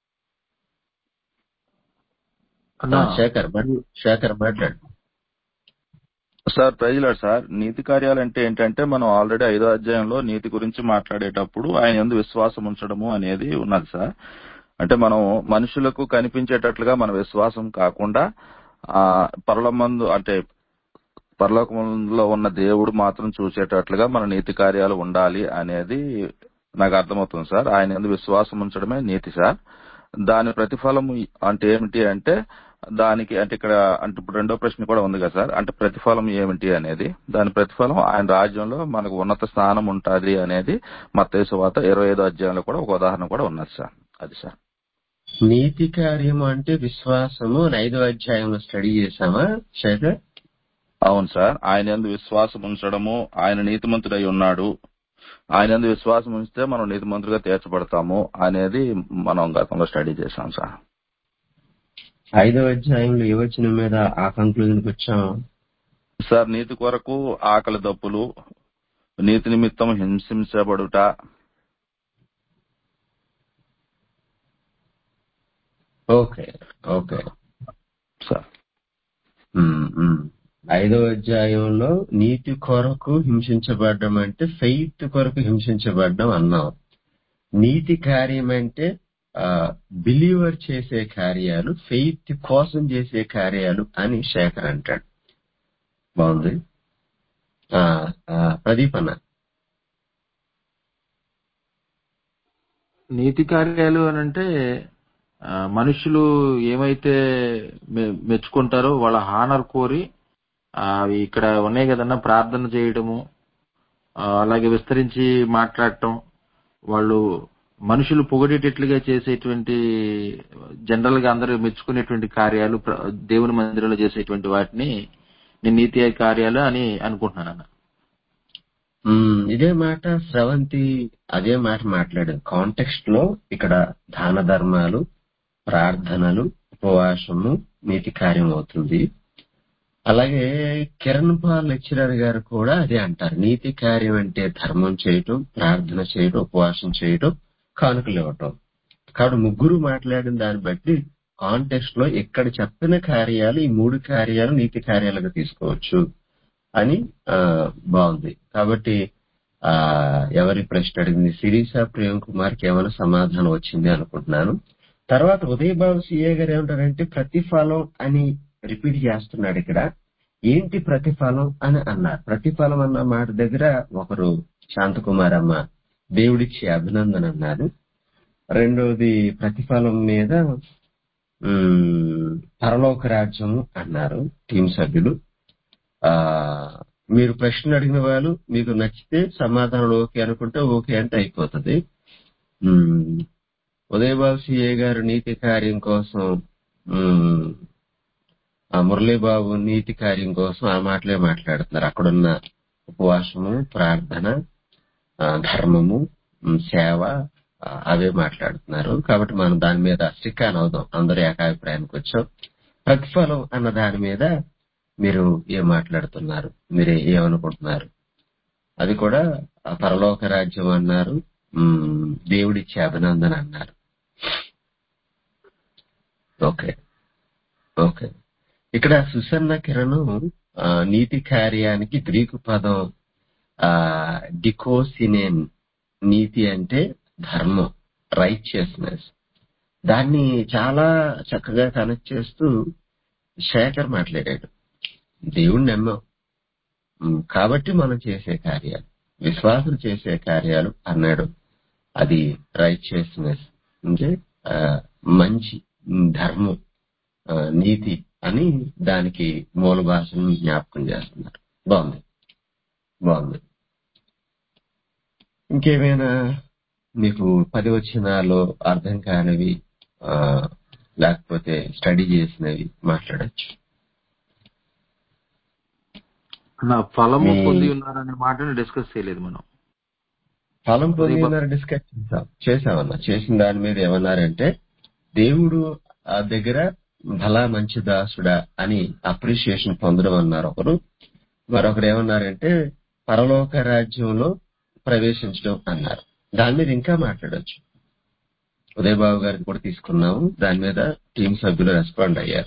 అన్నా ఆ, శేఖర్ మాట్లా- శేఖర్ మాట్లాడు సార్ ప్రజలాడు సార్ నీతి కార్యాలు అంటే ఏంటంటే మనం ఆల్రెడీ ఐదో అధ్యాయంలో నీతి గురించి మాట్లాడేటప్పుడు ఆయన ఎందు విశ్వాసం ఉంచడము అనేది ఉన్నది సార్ అంటే మనం మనుషులకు కనిపించేటట్లుగా మన విశ్వాసం కాకుండా ఆ పరలమందు అంటే పరలోకంలో ఉన్న దేవుడు మాత్రం చూసేటట్లుగా మన నీతి కార్యాలు ఉండాలి అనేది నాకు అర్థమవుతుంది సార్ ఆయన ఎందు విశ్వాసం ఉంచడమే నీతి సార్ దాని ప్రతిఫలం అంటే ఏమిటి అంటే దానికి అంటే ఇక్కడ అంటే ఇప్పుడు రెండో ప్రశ్న కూడా ఉంది కదా సార్ అంటే ప్రతిఫలం ఏమిటి అనేది దాని ప్రతిఫలం ఆయన రాజ్యంలో మనకు ఉన్నత స్థానం ఉంటుంది అనేది మత్తయి వాత ఇరవై ఐదో అధ్యాయంలో కూడా ఒక ఉదాహరణ కూడా ఉన్నది సార్ అది సార్ నీతి కార్యము అంటే విశ్వాసము అని ఐదో అధ్యాయంలో స్టడీ చేశామా శేఖర్ అవును సార్ ఆయన ఎందు విశ్వాసం ఉంచడము ఆయన నీతిమంతుడై ఉన్నాడు ఆయన ఎందు విశ్వాసం ఉంచితే మనం నీతిమంతులుగా తీర్చబడతాము అనేది మనం గతంలో స్టడీ చేశాం సార్ ఐదవ అధ్యాయంలో ఏ వచ్చిన మీద ఆ కంక్లూజన్కి వచ్చాం సార్ నీతి కొరకు ఆకలి దప్పులు నీతి నిమిత్తం హింసించబడుట okay okay sir um, um. ఐదవ అధ్యాయంలో నీతి కొరకు హింసించబడ్డం అంటే ఫెయిత్ కొరకు హింసించబడ్డం అన్నాం నీతి కార్యం అంటే బిలీవర్ చేసే కార్యాలు ఫెయిత్ కోసం చేసే కార్యాలు అని శేఖర్ అంటాడు బాగుంది ఆ, ఆ, ప్రదీప్ అన్న నీతి కార్యాలు అని అంటే ఆ, మనుషులు ఏమైతే మె- మెచ్చుకుంటారో వాళ్ళ హానర్ కోరి ఆ, అవి ఇక్కడ ఉన్నాయి కదన్నా ప్రార్థన చేయడము ఆ, అలాగే విస్తరించి మాట్లాడటం వాళ్ళు మనుషులు పొగిడేటట్లుగా చేసేటువంటి జనరల్ గా అందరూ మెచ్చుకునేటువంటి కార్యాలు ప్ర- దేవుని మందిరంలో చేసేటువంటి వాటిని నేను నీతి కార్యాలు అని అనుకుంటున్నాను అన్న ఉమ్, ఇదే మాట స్రవంతి అదే మాట మాట్లాడింది కాంటెక్స్ట్ లో ఇక్కడ దాన ధర్మాలు ప్రార్థనలు ఉపవాసము నీతి కార్యం అవుతుంది అలాగే కిరణ్ పాల్ లెక్చరర్ గారు కూడా అదే అంటారు నీతి కార్యం అంటే ధర్మం చేయటం ప్రార్థన చేయటం ఉపవాసం చేయటం కానుకలు ఇవ్వటం కాబట్టి ముగ్గురు మాట్లాడిన దాన్ని బట్టి కాంటెక్స్ట్ లో ఇక్కడ చెప్పిన కార్యాలు ఈ మూడు కార్యాలు నీతి కార్యాలుగా తీసుకోవచ్చు అని ఆ, బాగుంది కాబట్టి ఆ ఎవరి ప్రశ్న అడిగింది శిరీష ప్రేమ్ కుమార్ కి ఏమైనా సమాధానం వచ్చింది అనుకుంటున్నాను తర్వాత ఉదయ్ బాబు సిఏ గారు ఏమంటారంటే ప్రతిఫలం అని రిపీట్ చేస్తున్నాడు ఇక్కడ ఏంటి ప్రతిఫలం అని అన్నారు ప్రతిఫలం అన్న మాట దగ్గర ఒకరు శాంతకుమార్ అమ్మ దేవుడిచ్చి అభినందన అన్నారు రెండవది ప్రతిఫలం మీద ఉమ్, పరలోక రాజ్యము అన్నారు టీం సభ్యులు ఆ మీరు ప్రశ్న అడిగిన వాళ్ళు మీకు నచ్చితే సమాధానం ఓకే అనుకుంటే ఓకే అంటే అయిపోతుంది ఉమ్, ఉదయబాబు సిఏ గారు నీతి కార్యం కోసం ఉమ్, ఆ మురళీబాబు నీతి కార్యం కోసం ఆ మాటలే మాట్లాడుతున్నారు అక్కడున్న ఉపవాసము ప్రార్థన ఆ, ధర్మము ఉమ్, సేవ ఆ, అవే మాట్లాడుతున్నారు కాబట్టి మనం దాని మీద స్టిక్ అవుదాం అందరూ ఏకాభిప్రాయానికి వచ్చాం ప్రతిఫలం అన్న దాని మీద మీరు ఏం మాట్లాడుతున్నారు మీరు ఏమనుకుంటున్నారు అది కూడా ఆ పరలోక రాజ్యం అన్నారు ఉమ్, దేవుడిచ్చే అభినందన అన్నారు ఓకే ఓకే ఇక్కడ సుసన్న కిరణ్ ఆ, నీతి కార్యానికి గ్రీకు పదం ఆ డికోసినేన్ నీతి అంటే ధర్మం రైచియస్నెస్ దాన్ని చాలా చక్కగా కనెక్ట్ చేస్తూ శేఖర్ మాట్లాడాడు దేవుణ్ణి నమ్మాం ఉమ్, కాబట్టి మనం చేసే కార్యాలు విశ్వాసులు చేసే కార్యాలు అన్నాడు అది రైచియస్నెస్ అంటే ఆ, మంచి ఉమ్, ధర్మం ఆ, నీతి అని దానికి మూల భాషను జ్ఞాపకం చేస్తున్నారు బాగుంది బాగుంది ఇంకేమైనా మీకు పది వచ్చినాలో అర్థం కానివి ఆ, లేకపోతే స్టడీ చేసినవి మాట్లాడచ్చు నా ఫలము మీ పొంది ఉన్నారనే మాటను డిస్కస్ చేయలేదు మనం ఫలం పొంది ఉదయ్ బాబు ఉన్నారు డిస్కస్ చేసాం చేసామన్నా చేసిన దాని మీద ఏమన్నారంటే దేవుడు ఆ దగ్గర భలా మంచి దాసుడా అని అప్రిషియేషన్ పొందడం అన్నారు ఒకరు మరొకరు ఏమన్నారంటే పరలోక రాజ్యంలో ప్రవేశించడం అన్నారు దాని మీద ఇంకా మాట్లాడొచ్చు ఉదయ్ బాబు గారికి కూడా తీసుకున్నాము దాని మీద టీం సభ్యులు రెస్పాండ్ అయ్యారు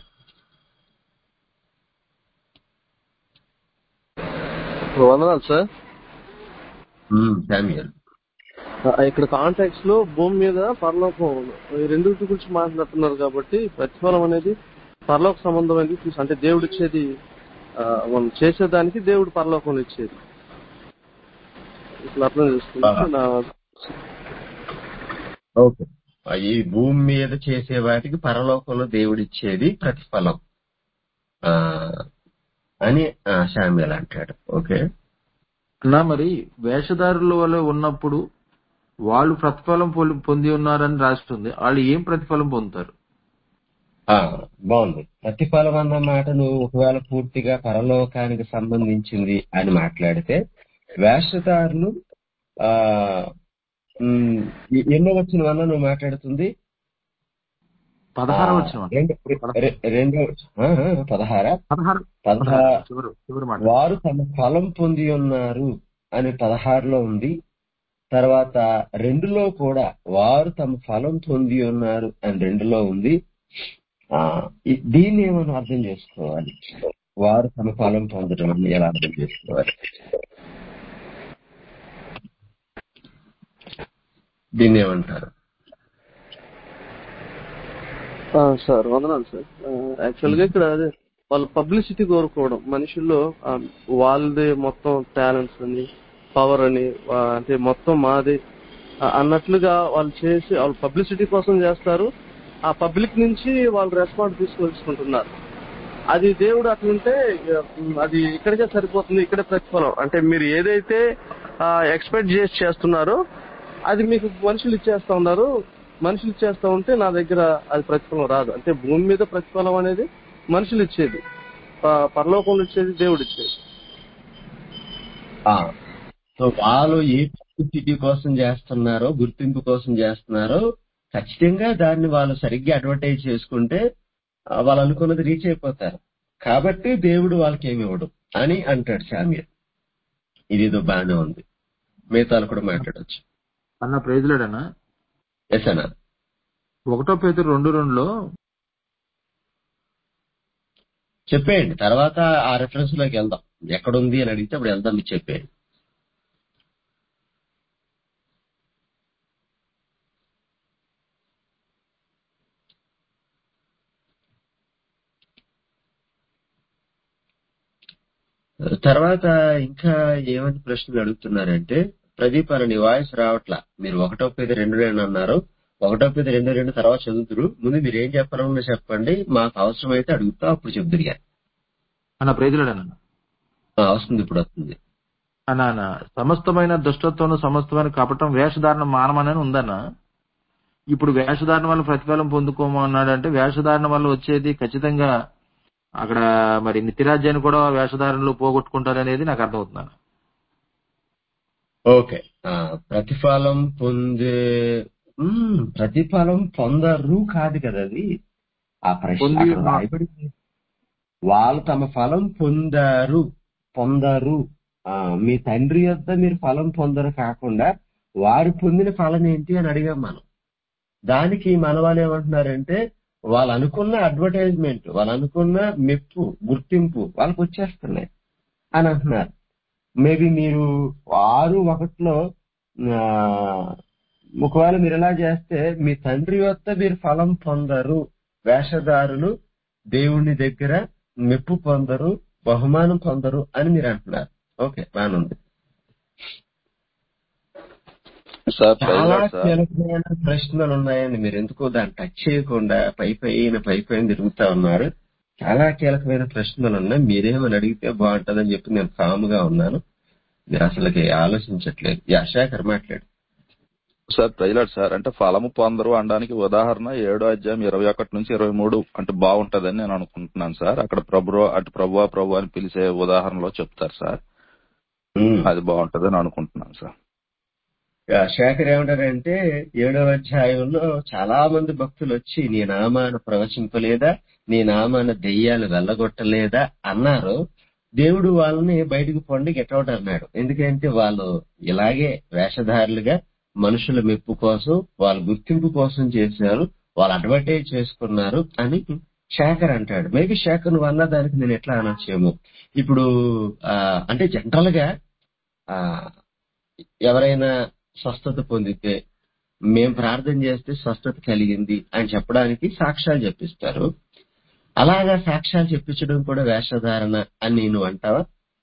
వందనాలు సార్ ఉమ్, శామ్యూయల్ ఆ, ఇక్కడ కాంటాక్ట్స్ లో భూమి మీద పరలోకం ఈ రెండింటి గురించి మాట్లాడుతున్నారు కాబట్టి ప్రతిఫలం అనేది పరలోక సంబంధమైనది తీసు- అంటే దేవుడు ఇచ్చేది ఆ, మనం చేసేదానికి దేవుడు పరలోకంలో ఇచ్చేది ఇట్లా అర్థం చేసుకుంటే నా ఓకే ఈ భూమి మీద చేసే వాటికి పరలోకంలో దేవుడిచ్చేది ప్రతిఫలం ఆ, అని శామ్యుల్ అంటాడు ఓకే అన్నా మరి వేషధారుల వల్ల ఉన్నప్పుడు వాళ్ళు ప్రతిఫలం పొలి- పొంది ఉన్నారని రాస్తుంది వాళ్ళు ఏం ప్రతిఫలం పొందుతారు ఆ బాగుంది ప్రతిఫలం అన్న మాట నువ్వు ఒకవేళ పూర్తిగా పరలోకానికి సంబంధించింది అని మాట్లాడితే వేషధారులు ఆ ఉమ్, ఎ- ఎన్నో వచ్చిన వల్ల నువ్వు మాట్లాడుతుంది పదహార ఆ, వచ్చిన రెండు రె- రెండో ఆ, ఆ, పదహారా పదహారు పదహా పదహారు చివరి చివరి మాట వారు తమ ఫలం పొంది ఉన్నారు అని పదహారులో ఉంది తర్వాత రెండులో కూడా వారు తమ ఫలం పొంది ఉన్నారు అని రెండులో ఉంది ఆ ఈ- దీన్ని ఏమని అర్థం చేసుకోవాలి వారు తమ ఫలం పొందడం అని ఎలా అర్థం చేసుకోవాలి దీన్ని ఏమంటారు ఆ, సార్ వందనాలు సార్ యాక్చువల్ గా ఇక్కడ అదే వాళ్ళు పబ్లిసిటీ కోరుకోవడం మనుషుల్లో ఆ, వాళ్ళది మొత్తం టాలెంట్స్ అని పవర్ అని ఆ, అంటే మొత్తం మాది ఆ, అన్నట్లుగా వాళ్ళు చేసి వాళ్ళు పబ్లిసిటీ కోసం చేస్తారు ఆ పబ్లిక్ నుంచి వాళ్ళు రెస్పాన్స్ తీసుకొచ్చుకుంటున్నారు అది దేవుడు అట్లుంటే ఇక, ఉమ్, అది ఇక్కడికే సరిపోతుంది ఇక్కడే ప్రతిఫలం అంటే మీరు ఏదైతే ఎక్స్పెక్ట్ చేసి చేస్తున్నారో అది మీకు మనుషులు ఇచ్చేస్తా ఉన్నారు మనుషులు ఇచ్చేస్తా ఉంటే నా దగ్గర అది ప్రతిఫలం రాదు అంటే భూమి మీద ప్రతిఫలం అనేది మనుషులు ఇచ్చేది ప- పరలోకంలో ఇచ్చేది దేవుడు ఇచ్చేది ఆ, సో వాళ్ళు ఏ పబ్లిసిటీ కోసం చేస్తున్నారో గుర్తింపు కోసం చేస్తున్నారో ఖచ్చితంగా దాన్ని వాళ్ళు సరిగ్గా అడ్వర్టైజ్ చేసుకుంటే ఆ, వాళ్ళు అనుకున్నది రీచ్ అయిపోతారు కాబట్టి దేవుడు వాళ్ళకి ఏమి ఇవ్వడు అని అంటాడు శామ్య ఇదేదో బాగానే ఉంది మిగతాలు కూడా మాట్లాడొచ్చు అన్న ప్రైజ్లాడన్నా ఎస్ అన్న ఒకటో పేతురు రెండు రెండులో చెప్పేయండి తర్వాత ఆ రెఫరెన్స్ లోకి వెళ్దాం ఎక్కడుంది అని అడిగితే అప్పుడు వెళ్దాం మీరు చెప్పేయండి తర్వాత ఇంకా ఏమని ప్రశ్నలు అడుగుతున్నారంటే ప్రదీప్ అని నీ వాయిస్ రావట్లా మీరు ఒకటో పేద రెండు రెండు అన్నారు ఒకటో పేద రెండు రెండు తర్వాత చదువుతురు ముందు మీరు ఏం చెప్పాలన్నా చెప్పండి మాకు అవసరమైతే అడుగుతా అప్పుడు చెప్తురు గాని. అన్న ప్రైజ్లాడన్న ఆ, వస్తుంది ఇప్పుడు వస్తుంది అన్న అన్న సమస్తమైన దుష్టత్వం సమస్తమైన కపటం వేషధారణ మానమని ఉందన్న ఇప్పుడు వేషధారణ వల్ల ప్రతిఫలం పొందుకోమన్నాడు అంటే వేషధారణ వల్ల వచ్చేది ఖచ్చితంగా అక్కడ మరి నిత్యరాజ్యాన్ని కూడా వేషధారణలో పోగొట్టుకుంటారు అనేది నాకు అర్థమవుతున్నాను ఓకే ఆ, ప్రతిఫలం పొందే మ్మ్, ప్రతిఫలం పొందరు కాదు కదా అది ఆ ప్రశ్న పొంది అక్కడ రాయబడింది వాళ్ళు తమ ఫలం పొందారు పొందరు ఆ, మీ తండ్రి యొద్ద మీరు ఫలం పొందరు కాకుండా వారు పొందిన ఫలం ఏంటి అని అడిగాం మనం దానికి మన వాళ్ళు ఏమంటున్నారంటే వాళ్ళు అనుకున్న అడ్వర్టైజ్మెంట్ వాళ్ళు అనుకున్న మెప్పు గుర్తింపు వాళ్ళకి వచ్చేస్తున్నాయి అని అంటున్నారు మేబీ మీరు ఆరు ఒకటిలో ఆ, ఒకవేళ మీరు ఇలా చేస్తే మీ తండ్రి వద్ద మీరు ఫలం పొందరు వేషధారులు దేవుని దగ్గర మెప్పు పొందరు బహుమానం పొందరు అని మీరు అంటున్నారు ఓకే బాగానుంది సార్ ప్రైజ్ చాలా లార్డ్ సార్ కీలకమైన ప్రశ్నలు ఉన్నాయండి మీరు ఎందుకో దాన్ని టచ్ చేయకుండా పై పైన పై పైన తిరుగుతా ఉన్నారు చాలా కీలకమైన ప్రశ్నలు ఉన్నాయి మీరేమని అడిగితే బాగుంటుందని చెప్పి నేను కాముగా ఉన్నాను మీరు అసలుకి ఆలోచించట్లేదు యా శేఖర్ మాట్లాడు సార్ ప్రైలాడ్ సార్ అంటే ఫలము పొందరు అనడానికి ఉదాహరణ ఏడో అధ్యాయం ఇరవై ఒకటి నుంచి ఇరవై మూడు అంటే బాగుంటదని నేను అనుకుంటున్నాను సార్ అక్కడ ప్రభు అటు ప్రభు ప్రభు అని పిలిచే ఉదాహరణలో చెప్తారు సార్ ఉమ్. అది బాగుంటదని అనుకుంటున్నాను సార్ యా, శేఖర్ ఏమంటారంటే ఏడవ అధ్యాయంలో చాలా మంది భక్తులు వచ్చి నీ నామాన ప్రవచింపలేదా నీ నామాన దెయ్యాలు వెళ్ళగొట్టలేదా అన్నారు దేవుడు వాళ్ళని బయటకు పొండి గెట్అవుట్ అన్నాడు ఎందుకంటే వాళ్ళు ఇలాగే వేషధారులుగా మనుషుల మెప్పు కోసం వాళ్ళ గుర్తింపు కోసం చేశారు వాళ్ళు అడ్వర్టైజ్ చేసుకున్నారు అని శేఖర్ అంటాడు మేబీ శేఖర్ నువ్వు అన్న దానికి నేను ఎట్లా అనొచ్చేమో ఇప్పుడు ఆ, అంటే జనరల్ గా ఆ, ఎవరైనా స్వస్థత పొందితే మేం ప్రార్థన చేస్తే స్వస్థత కలిగింది అని చెప్పడానికి సాక్ష్యాలు చెప్పిస్తారు అలాగా సాక్ష్యాలు చెప్పించడం కూడా వేషధారణ అని నువ్వు అంటావా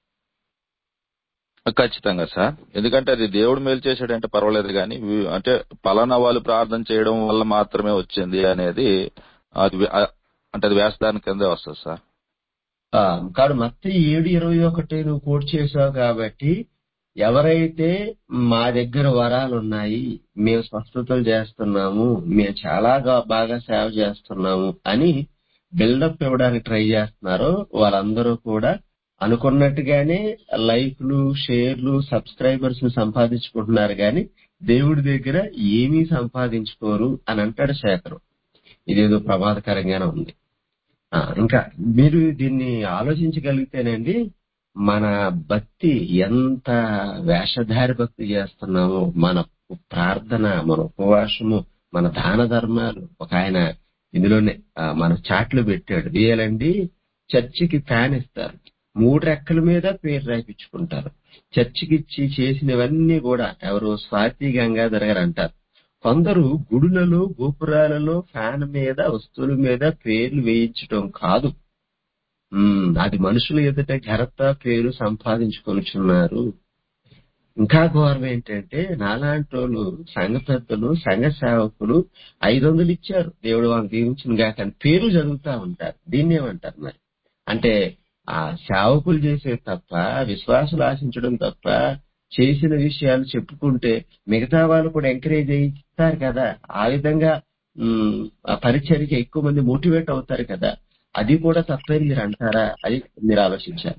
ఖచ్చితంగా సార్ ఎందుకంటే అది దేవుడు మేలు చేశాడంటే పర్వాలేదు కానీ వి- అంటే పలానా వాళ్ళు ప్రార్థన చేయడం వల్ల మాత్రమే వచ్చింది అనేది అది వే- ఆ- అంటే అది వేస్తాని కిందే వస్తుంది సార్ ఆ, కాదు మత్త ఏడు ఇరవై ఒకటి నువ్వు కోట్ చేసావు కాబట్టి ఎవరైతే మా దగ్గర వరాలు ఉన్నాయి మేము స్వస్థతలు చేస్తున్నాము మేము చాలా గా- బాగా సేవ చేస్తున్నాము అని బిల్డప్ ఇవ్వడానికి ట్రై చేస్తున్నారో వాళ్ళందరూ కూడా అనుకున్నట్టుగానే లైక్లు షేర్లు సబ్స్క్రైబర్స్ ని సంపాదించుకుంటున్నారు కానీ దేవుడి దగ్గర ఏమీ సంపాదించుకోరు అని అంటాడు శేఖరం ఇదేదో ప్రమాదకరంగానే ఉంది ఆ, ఇంకా మీరు దీన్ని ఆలోచించగలిగితేనండి మన భక్తి ఎంత వేషధారి భక్తి చేస్తున్నామో మన ప్రార్థన మన ఉపవాసము మన దాన ధర్మాలు ఒక ఆయన ఇందులోనే ఆ, మన చాట్లు పెట్టాడు వేయాలండి చర్చికి ఫ్యాన్ ఇస్తారు మూడు రెక్కల మీద పేరు రాయించుకుంటారు చర్చికి ఇచ్చి చేసినవన్నీ కూడా ఎవరు స్వాతి గంగాధర్ గారు అంటారు కొందరు గుడులలో గోపురాలలో ఫ్యాన్ మీద వస్తువుల మీద పేర్లు వేయించడం కాదు ఉమ్, అది మనుషుల ఎదుట ఘనత పేరు సంపాదించుకొనిచున్నారు ఇంకా ఘోరం ఏంటంటే నాలాంటి వాళ్ళు సంఘ పెద్దలు సంఘ సేవకులు ఐదు వందలు ఇచ్చారు దేవుడు వాళ్ళని దీవించిన గాక అని పేరు చదువుతా ఉంటారు దీన్ని ఏమంటారు మరి అంటే ఆ సేవకులు చేసే తప్ప విశ్వాసులు ఆశించడం తప్ప చేసిన విషయాలు చెప్పుకుంటే మిగతా వాళ్ళు కూడా ఎంకరేజ్ ఇస్తారు కదా ఆ విధంగా ఉమ్, ఆ పరిచర్కి ఎక్కువ మంది మోటివేట్ అవుతారు కదా అది కూడా తప్పని మీరు అంటారా అది మీరు ఆలోచించాలి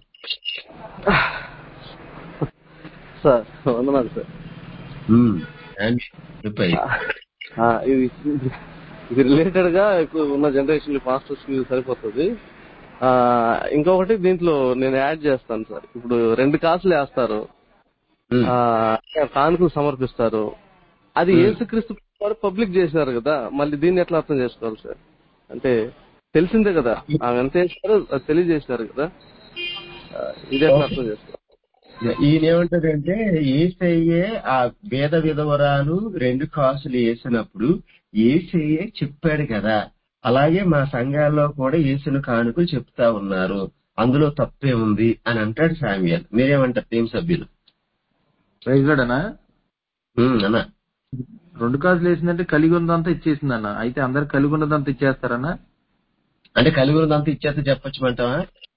సార్ వందనాలు సార్ ఉమ్, and చెప్పై. ఆ, ఇది ఇది రిలేటెడ్ గా ఇప్పుడు ఉన్న జనరేషన్ మాస్టర్స్ కి సరిపోతుంది ఆ, ఇంకొకటి దీంట్లో నేను యాడ్ చేస్తాను సార్ ఇప్పుడు రెండు కాసులు వేస్తారు ఉమ్, ఆ, కానుకలు సమర్పిస్తారు అది ఉమ్. ఏసుక్రీస్తు వారు పబ్లిక్ చేశారు కదా మళ్ళీ దీన్ని ఎట్లా అర్థం చేసుకోవాలి సార్ అంటే తెలిసిందే కదా ఆమె ఎంత చేశారో అది తెలియజేశారు కదా ఆ, ఇది ఎట్లా అర్థం చేసుకోవాలి ఈయన ఏమంటాడంటే ఏసయ్యే ఆ వేద విధవరాలు రెండు కాసులు వేసినప్పుడు ఏసయ్యే చెప్పాడు కదా అలాగే మా సంఘాల్లో కూడా వేసిన కానుకలు చెప్తా ఉన్నారు అందులో తప్పే ఉంది అని అంటాడు సామ్యాల్ మీరేమంటారు టీం సభ్యులు ప్రైజ్ అన్నా ఉమ్, అన్న రెండు కాసులు వేసిందంటే కలిగి ఉన్నదంతా ఇచ్చేసిందన్న అయితే అందరు కలిగి ఉన్నదంతా ఇచ్చేస్తారన్నా అంటే కలిగి ఉన్నదంతా ఇచ్చేస్తే చెప్పొచ్చమంటావా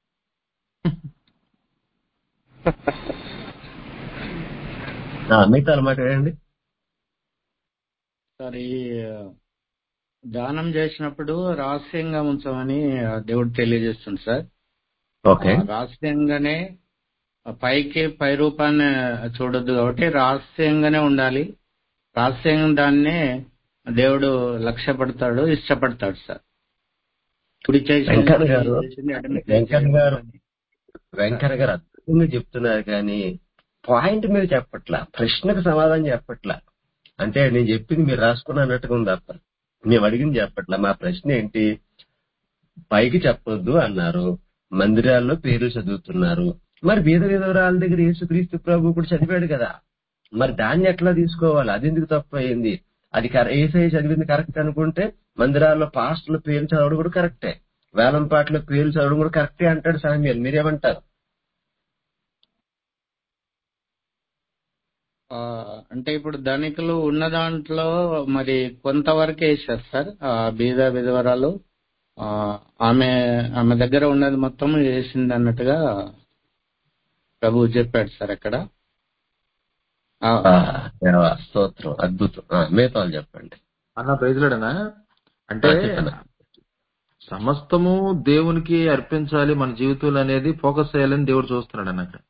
ఆ, మిగతా అన్నమాట ఏంటండి సార్ ఈ దానం చేసినప్పుడు రహస్యంగా ఉంచమని దేవుడు తెలియజేస్తుంది సార్ ఓకే ఆ రహస్యంగానే పైకి పై రూపాన్ని చూడొద్దు కాబట్టి రహస్యంగానే ఉండాలి రహస్యంగా దాన్నే దేవుడు లక్ష్య పడతాడు ఇష్టపడతాడు సార్ కుడి చేసింది వెంకన్న కుడి గారు చేసింది ఎడమ వెంకన్న గారు చేయకూడదని. వెంకన్న గారు అద్భుతంగా చెప్తున్నారు కానీ పాయింట్ మీద చెప్పట్లా ప్రశ్నకు సమాధానం చెప్పట్లా అంటే నేను చెప్పింది మీరు రాసుకున్న అన్నట్టుగా ఉంది తప్ప మేము అడిగింది చెప్పట్లా మా ప్రశ్న ఏంటి పైకి చెప్పొద్దు అన్నారు మందిరాల్లో పేర్లు చదువుతున్నారు మరి బీద విధవరాల దగ్గర యేసుక్రీస్తు ప్రభు కూడా చదివాడు కదా మరి దాన్ని ఎట్లా తీసుకోవాలి అది ఎందుకు తప్పు అయింది అది ఏసఐ చదివింది కరెక్ట్ అనుకుంటే మందిరాల్లో పాస్టర్ల పేర్లు చదవడం కూడా కరెక్టే వేలంపాట్ల పేర్లు చదవడం కూడా కరెక్టే అంటాడు సామ్యాల్ మీరేమంటారు ఆ, అంటే ఇప్పుడు ధనికులు ఉన్న దాంట్లో మరి కొంతవరకే వేశారు సార్ ఆ బీద విధవరాలు ఆ, ఆమె ఆమె దగ్గర ఉన్నది మొత్తం వేసింది అన్నట్టుగా ప్రభు చెప్పాడు సార్ అక్కడ ఆ, ఆ, దేవా, స్తోత్రం అద్భుతం ఆ, మిగతా వాళ్ళు చెప్పండి అన్న ప్రైజ్లాడనా అంటే ఆ, చెప్పండి సమస్తము దేవునికి అర్పించాలి మన జీవితంలో అనేది ఫోకస్ చేయాలని దేవుడు చూస్తున్నాడు అన్న అక్కడ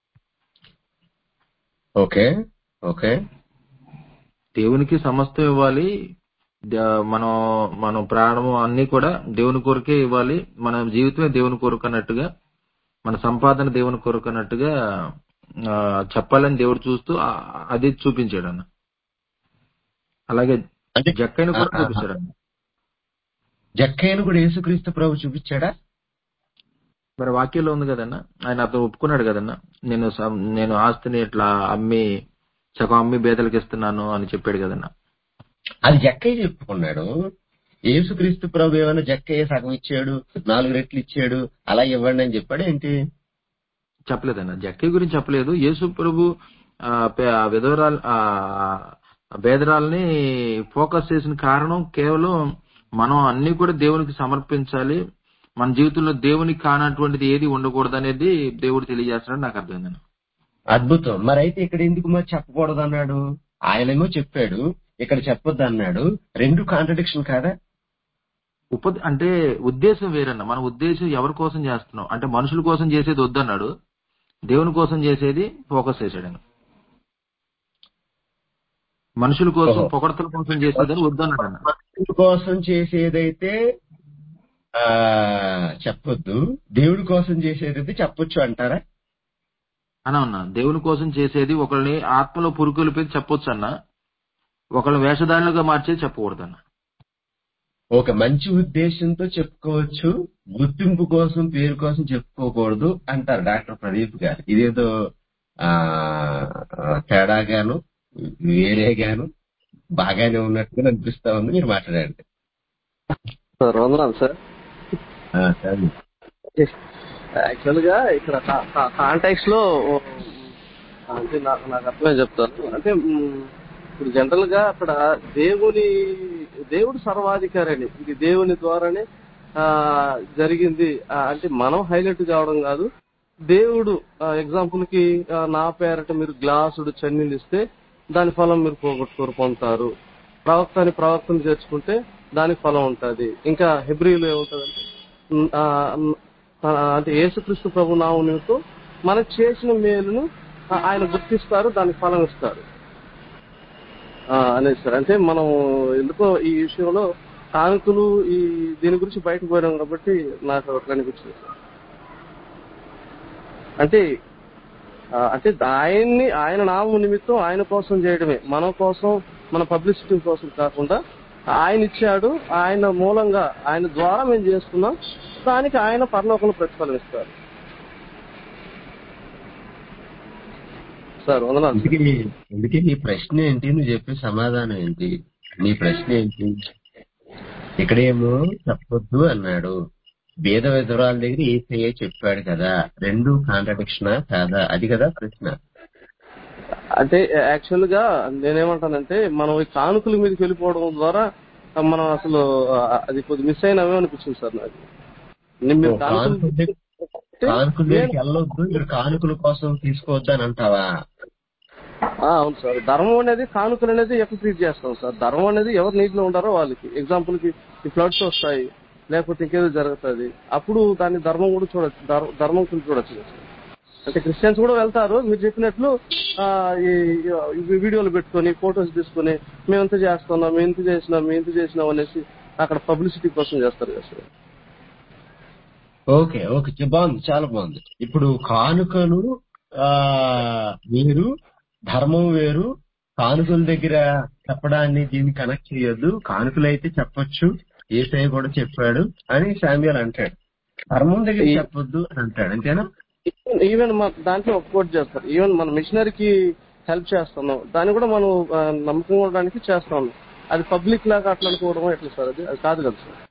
ఓకే ఓకే దేవునికి సమస్తం ఇవ్వాలి ద- మనం మనం ప్రాణము అన్ని కూడా దేవుని కొరకే ఇవ్వాలి మన జీవితమే దేవుని కొరకు అన్నట్టుగా మన సంపాదన దేవుని కొరకు అన్నట్టుగా ఆ, చెప్పాలని దేవుడు చూస్తూ ఆ, అది చూపించాడు అన్న అలాగే అంటే జక్కైన కూడా ఆ, ఆ, చూపించాడు అన్న జక్కయ్యను కూడా యేసుక్రీస్తు ప్రభు చూపించాడా మరి వాక్యంలో ఉంది కదన్న ఆయన అతను ఒప్పుకున్నాడు కదన్న నేను సం- నేను ఆస్తిని ఇట్లా అమ్మి సగం అమ్మి బేదలకు ఇస్తున్నాను అని చెప్పాడు కదన్న అది జక్కయ్య చెప్పుకున్నాడు యేసుక్రీస్తు ప్రభు ఏమైనా జక్కయ్య సగం ఇచ్చాడు నాలుగు రెట్లు ఇచ్చాడు అలా ఇవ్వండి అని చెప్పాడు ఏంటి చెప్పలేదన్న జక్కయ్య గురించి చెప్పలేదు యేసు ప్రభు ఆ, పే- ఆ విధవరాలు ఆ ఆ బేదరాల్ని ఫోకస్ చేసిన కారణం కేవలం మనం అన్ని కూడా దేవునికి సమర్పించాలి మన జీవితంలో దేవునికి కానటువంటిది ఏది ఉండకూడదు అనేది దేవుడు తెలియజేస్తున్నాడు నాకు అర్థమైందన్న అద్భుతం మరి అయితే ఇక్కడ ఎందుకు మరి చెప్పకూడదు అన్నాడు ఆయనేమో చెప్పాడు ఇక్కడ చెప్పొద్దు అన్నాడు రెండు కాంట్రడిక్షన్ కాదా ఉప అంటే ఉద్దేశం వేరన్న మన ఉద్దేశం ఎవరి కోసం చేస్తున్నాం అంటే మనుషుల కోసం చేసేది వద్దన్నాడు దేవుని కోసం చేసేది ఫోకస్ చేశాడు ఆయన మనుషుల కోసం ఓహో. పొగడతల కోసం చేసేదని వద్దన్నాడు అన్న మనుషుల కోసం చేసేదైతే ఆ చెప్పొద్దు దేవుడి కోసం చేసేదైతే చెప్పొచ్చు అంటారా అన్న అన్న దేవుని కోసం చేసేది ఒకళ్ళని ఆత్మలో పురుకొలిపేది చెప్పొచ్చు అన్న ఒకళ్ళని వేషధారులుగా మార్చేది చెప్పకూడదన్న ఒక మంచి ఉద్దేశంతో చెప్పుకోవచ్చు గుర్తింపు కోసం పేరు కోసం చెప్పుకోకూడదు అంటారు డాక్టర్ ప్రదీప్ గారు ఇదేదో ఆ ఆ, తేడాగాను వేరేగాను బాగానే ఉన్నట్టుగా అనిపిస్తా ఉంది మీరు మాట్లాడండి సార్ వందనాలు సార్ ఆ, సరే. యాక్చువల్ గా ఇక్కడ కాంటాక్ట్స్ లో అంటే నాకు నాకు అర్థమే చెప్తాను అంటే మ్, ఇప్పుడు జనరల్ గా అక్కడ దేవుని దేవుడు సర్వాధికారి అని ఇది దేవుని ద్వారానే ఆ, జరిగింది ఆ, అంటే మనం హైలైట్ కావడం కాదు దేవుడు ఎగ్జాంపుల్ కి ఆ, నా పేరట మీరు గ్లాసుడు చన్నీళ్ళు ఇస్తే దాని ఫలం మీరు పోగొట్టుకోరు పొందుతారు ప్రవక్త అని ప్రవక్తను చేర్చుకుంటే దానికి ఫలం ఉంటది ఇంకా హెబ్రిలో ఏముంటదంటే ఉమ్, ఆ, ఉమ్, ఆ, అంటే యేసుక్రీస్తు ప్రభు నామం నిమిత్తం మనకు చేసిన మేలును ఆ, ఆయన గుర్తిస్తారు దానికి ఫలం ఇస్తారు ఆ, అనేది సార్ అంటే మనం ఎందుకో ఈ విషయంలో కానుకలు ఈ దీని గురించి బయటకు పోయాం కాబట్టి నాకు అట్లా అనిపించింది సార్ అంటే ఆ, అంటే ఆయన్ని ఆయన నామం నిమిత్తం ఆయన కోసం చేయడమే మన కోసం మన పబ్లిసిటీ కోసం కాకుండా ఆయన ఇచ్చాడు ఆయన మూలంగా ఆయన ద్వారా మేము చేస్తున్నాం దానికి ఆయన పరలోకంలో ప్రతిఫలం ఇస్తారు సార్ వందనాలు సార్. ఇందుకే ఇందుకే నీ ప్రశ్న ఏంటి నువ్వు చెప్పే సమాధానం ఏంటి నీ ప్రశ్న ఏంటి ఇక్కడేమో చెప్పొద్దు అన్నాడు వేద విధురాల దగ్గర ఏసయ్య చెప్పాడు కదా రెండు కాంట్రడిక్షనా కాదా అది కదా ప్రశ్న అంటే యాక్చువల్ గా నేనేమంటానంటే మనం ఈ కానుకల మీదకి వెళ్ళిపోవడం ద్వారా మనం అసలు ఆ, అది కొద్ది మిస్ అయినవే అనిపించింది సార్ నాకు నేను మీరు కానుకల కానుకలు దగ్గర- కానుకల దగ్గరికి వెళ్ళొద్దు మీరు కానుకల కోసం తీసుకోవద్దు అని అంటావా ఆ, అవును సార్ ధర్మం అనేది కానుకలు అనేది ఎక్కడ ట్రీట్ చేస్తాం సార్ ధర్మం అనేది ఎవరు నీటిలో ఉండారో వాళ్ళకి ఎగ్జాంపుల్ కి ఈ ఫ్లడ్స్ వస్తాయి లేకపోతే ఇంకేదో జరుగుతుంది అప్పుడు దాన్ని ధర్మం కూడా చూడొచ్చు ధర్- ధర్మం కింద చూడొచ్చు సార్. అంటే క్రిస్టియన్స్ కూడా వెళ్తారు మీరు చెప్పినట్లు ఆ, ఈ ఈ వీడియోలు పెట్టుకొని ఫొటోస్ తీసుకొని మేము ఎంత చేస్తున్నాం మేము ఎంత చేసినాం మేము ఎంత చేసినాం అనేసి అక్కడ పబ్లిసిటీ కోసం చేస్తారు కదా సార్ ఓకే ఓకే చ- బాగుంది చాలా బాగుంది ఇప్పుడు కానుకలు ఆ వేరు ధర్మం వేరు కానుకల దగ్గర చెప్పడాన్ని దీన్ని కనెక్ట్ చేయొద్దు కానుకలు అయితే చెప్పొచ్చు ఏసఐ కూడా చెప్పాడు అని శామ్యుల్ అంటాడు ధర్మం దగ్గర ఈ- చెప్పొద్దు అని అంటాడు అంతేనా ఈవెన్ ఈవెన్ మన దాంట్లో ఒప్పుకోట్ చేస్తారు ఈవెన్ మన మిషనరీకి హెల్ప్ చేస్తున్నాం దాన్ని కూడా మనం ఆ, నమ్మకంగా ఉండడానికి చేస్తాం అది పబ్లిక్ లాగా అట్లా అనుకోవడం ఎట్లా సార్ అది అది కాదు కదా సార్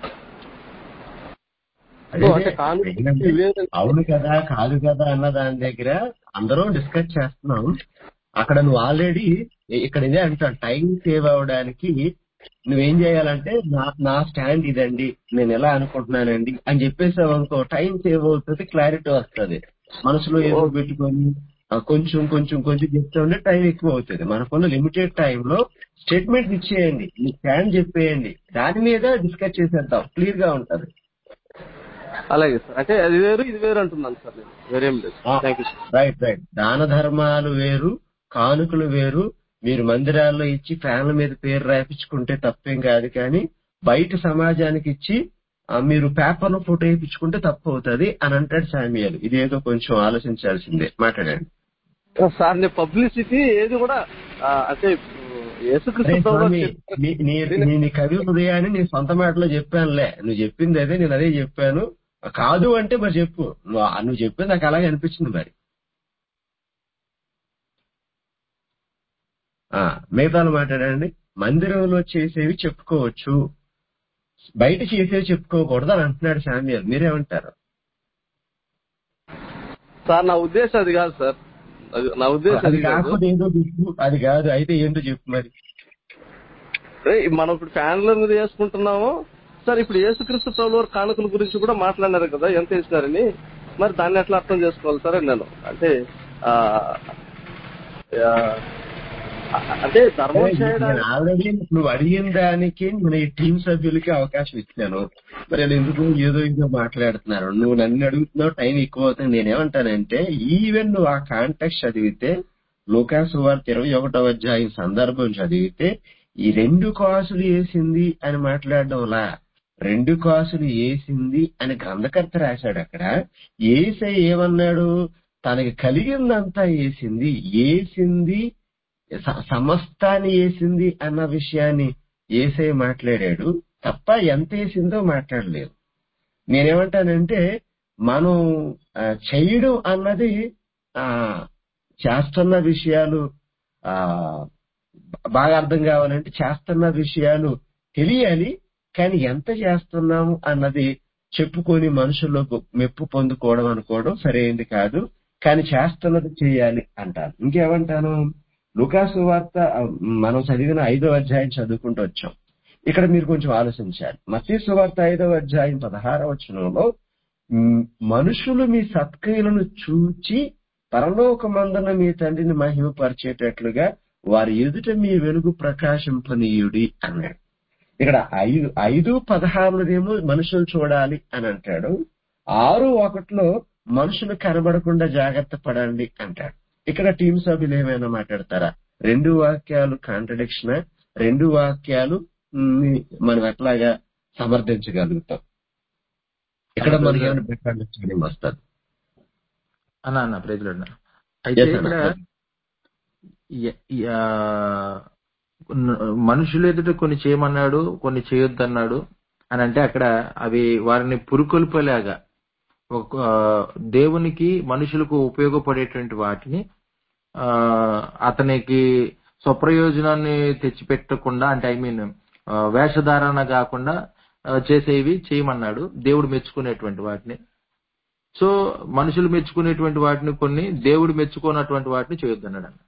అదే అంటే కానుక ఏంటంటే ఇవేంటంటే- అవును కదా కాదు కదా అన్న దాని దగ్గర అందరం డిస్కస్ చేస్తున్నాం అక్కడ నువ్వు ఆల్రెడీ ఇక్కడ ఇదే అంటాను టైం సేవ్ అవడానికి నువ్వేం చేయాలంటే నా నా స్టాండ్ ఇదండి నేను ఎలా అనుకుంటున్నానండి అని చెప్పేసావు అనుకో టైం సేవ్ అవుతుంది క్లారిటీ వస్తుంది మనసులో ఏదో పెట్టుకొని ఆ, కొంచెం కొంచెం కొంచెం చెప్తా ఉంటే టైం ఎక్కువ అవుతుంది మనకున్న లిమిటెడ్ టైంలో స్టేట్మెంట్ ఇచ్చేయండి మీ స్టాండ్ చెప్పేయండి దాని మీద డిస్కస్ చేసేద్దాం క్లియర్ గా ఉంటది అలాగే సార్ అంటే అది వేరు ఇది వేరు అంటున్నాను సార్ నేను వేరేం లేదు thank you sir right right దాన ధర్మాలు వేరు కానుకలు వేరు మీరు మందిరాల్లో ఇచ్చి ఫ్యాన్ల మీద పేరు రాయించుకుంటే తప్పేం కాదు కానీ బయట సమాజానికి ఇచ్చి ఆ, మీరు పేపర్లో ఫోటో వేయించుకుంటే తప్పు అవుతుంది అని అంటాడు సామ్యాలు ఇదేదో కొంచెం ఆలోచించాల్సిందే మాట్లాడండి సార్ నేను పబ్లిసిటీ ఏది కూడా ఆ, అంటే అరే యేసుక్రీస్తు ప్రభు స్వామి చెప్పిన- నీ- నీ- నీ నీ కవి హృదయాన్ని నీ సొంత మాటలో చెప్పానులే నువ్వు చెప్పింది అదే నేను అదే చెప్పాను కాదు అంటే మరి చెప్పు నువ్వు నువ్వు చెప్పింది నాకు అలాగే అనిపించింది మరి ఆ మిగతాలు మాట్లాడండి మందిరంలో చేసేవి చెప్పుకోవచ్చు బయట చేసేవి చెప్పుకోకూడదు అని అంటున్నాడు శామ్యాల్ మీరేమంటారు సార్ నా ఉద్దేశం అది కాదు సార్ అది నా ఉద్దేశం అది అది కాదు కాకపోతే ఏంటో చెప్పు అది కాదు అయితే ఏంటో చెప్పు మరి ఏయ్, మనం ఇప్పుడు ఫ్యాన్ల మీద వేసుకుంటున్నాము సార్ ఇప్పుడు యేసుక్రీస్తు ప్రభు వారి కానుకల గురించి కూడా మాట్లాడినారు కదా ఎంత వేసినారని మరి దాన్ని ఎట్లా అర్థం చేసుకోవాలి సార్ అని నేను అంటే ఆ, ఆ, అంటే ధర్మం నేను చేయడానికి ఆల్రెడీ నువ్వు అడిగిన దానికి నేను ఈ టీం సభ్యులకి అవకాశం ఇచ్చాను మరి నేను ఎందుకు ఏదో ఏదో మాట్లాడుతున్నారు నువ్వు నన్ను అడుగుతున్నావు టైం ఎక్కువ అవుతుంది నేనేమంటానంటే ఈవెన్ నువ్వు ఆ కాంటాక్ట్ చదివితే లోకాసు వార్త ఇరవై ఒకటో అధ్యాయం సందర్భం చదివితే ఈ రెండు కాసులు వేసింది అని మాట్లాడడంలా రెండు కాసులు వేసింది అని గ్రంథకర్త రాశాడు అక్కడ ఏసై ఏమన్నాడు తనకి కలిగిందంతా వేసింది వేసింది స- సమస్తాన్ని వేసింది అన్న విషయాన్ని ఏసై మాట్లాడాడు తప్ప ఎంత వేసిందో మాట్లాడలేదు నేనేమంటానంటే మనం ఆ, చేయడం అన్నది ఆ చేస్తున్న విషయాలు ఆ బాగా అర్థం కావాలంటే చేస్తున్న విషయాలు తెలియాలి కానీ ఎంత చేస్తున్నాము అన్నది చెప్పుకొని మనుషుల్లో గొప్ప- మెప్పు పొందుకోవడం అనుకోవడం సరైనది కాదు కానీ చేస్తున్నది చేయాలి అంటాను ఇంకేమంటాను లుకాసు వార్త ఆ, మనం చదివిన ఐదో అధ్యాయం చదువుకుంటూ వచ్చాం ఇక్కడ మీరు కొంచెం ఆలోచించాలి మతీసు వార్త ఐదవ అధ్యాయం పదహారవ వచనంలో మ్, మనుషులు మీ సత్క్రియలను చూచి పరలోకమందున మీ తండ్రిని మహిమపరిచేటట్లుగా వారి ఎదుట మీ వెలుగు ప్రకాశింపనీయుడి అన్నాడు ఇక్కడ ఐదు ఐదు పదహారులదేమో మనుషులు చూడాలి అని అంటాడు ఆరు ఒకటిలో మనుషులు కనబడకుండా జాగ్రత్త పడండి అంటాడు ఇక్కడ టీం సభ్యులు ఏమైనా మాట్లాడతారా రెండు వాక్యాలు కాంట్రడిక్షన్ రెండు వాక్యాలు మ్, మనం ఎట్లాగా సమర్థించగలుగుతాం ఇక్కడ అన్న మనకి బ్రదర్ ఏమైనా మిస్అండర్స్టాండింగ్ వస్తుంది అన్న అన్న ప్రజలు అన్న అయితే ఎస్ ఇక్కడ అన్న య- య- న- మనుషులు ఎదుట కొన్ని చేయమన్నాడు కొన్ని చేయొద్దన్నాడు అని అంటే అక్కడ అవి వారిని పురుకొల్పలాగా ఒక ఆ, దేవునికి మనుషులకు ఉపయోగపడేటువంటి వాటిని ఆ అతనికి స్వప్రయోజనాన్ని తెచ్చిపెట్టకుండా అంటే ఐ మీన్ వేషధారణ కాకుండా ఆ, చేసేవి చేయమన్నాడు దేవుడు మెచ్చుకునేటువంటి వాటిని సో మనుషులు మెచ్చుకునేటువంటి వాటిని కొన్ని దేవుడు మెచ్చుకున్నటువంటి వాటిని చేయొద్దన్నాడు అన్న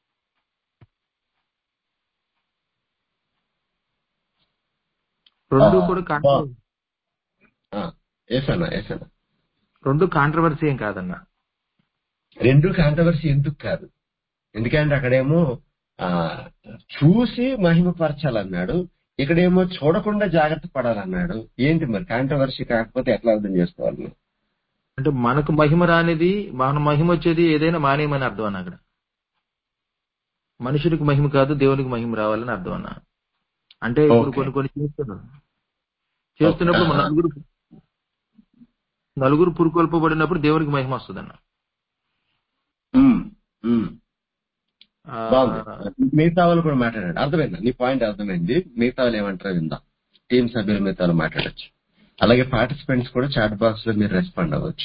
రెండు కూడా కాంట్ర ఎస్ అన్న ఎస్ అన్న రెండు కాంట్రవర్సీ ఏం కాదన్న రెండు కాంట్రవర్సీ ఎందుకు కాదు ఎందుకంటే అక్కడేమో ఆ చూసి మహిమపరచాలన్నాడు ఇక్కడేమో చూడకుండా జాగ్రత్త పడాలన్నాడు ఏంటి మరి కాంట్రవర్సీ కాకపోతే ఎట్లా అర్థం చేసుకోవాలి నువ్వు? అంటే మనకు మహిమ రానిది మన మహిమ వచ్చేది ఏదైనా మానేయమని అర్థం అన్న అక్కడ మనుషునికి మహిమ కాదు దేవునికి మహిమ రావాలని అర్థం అన్న అంటే ఇప్పుడు ఓకే కొన్ని కొన్ని చేస్తున్నారు ఓకే చేస్తున్నప్పుడు మన నలుగురు నలుగురు పురుకొల్పబడినప్పుడు దేవునికి మహిమ వస్తుందన్న ఉమ్, ఉమ్. ఆ, బాగుంది మిగతా వాళ్ళు కూడా మాట్లాడండి అర్థమైంది నీ పాయింట్ అర్థమైంది మిగతా వాళ్ళు ఏమంటారో విందాం టీం సభ్యులు మిగతా వాళ్ళు మాట్లాడచ్చు అలాగే పార్టిసిపెంట్స్ కూడా చాట్ బాక్స్ లో మీరు రెస్పాండ్ అవ్వచ్చు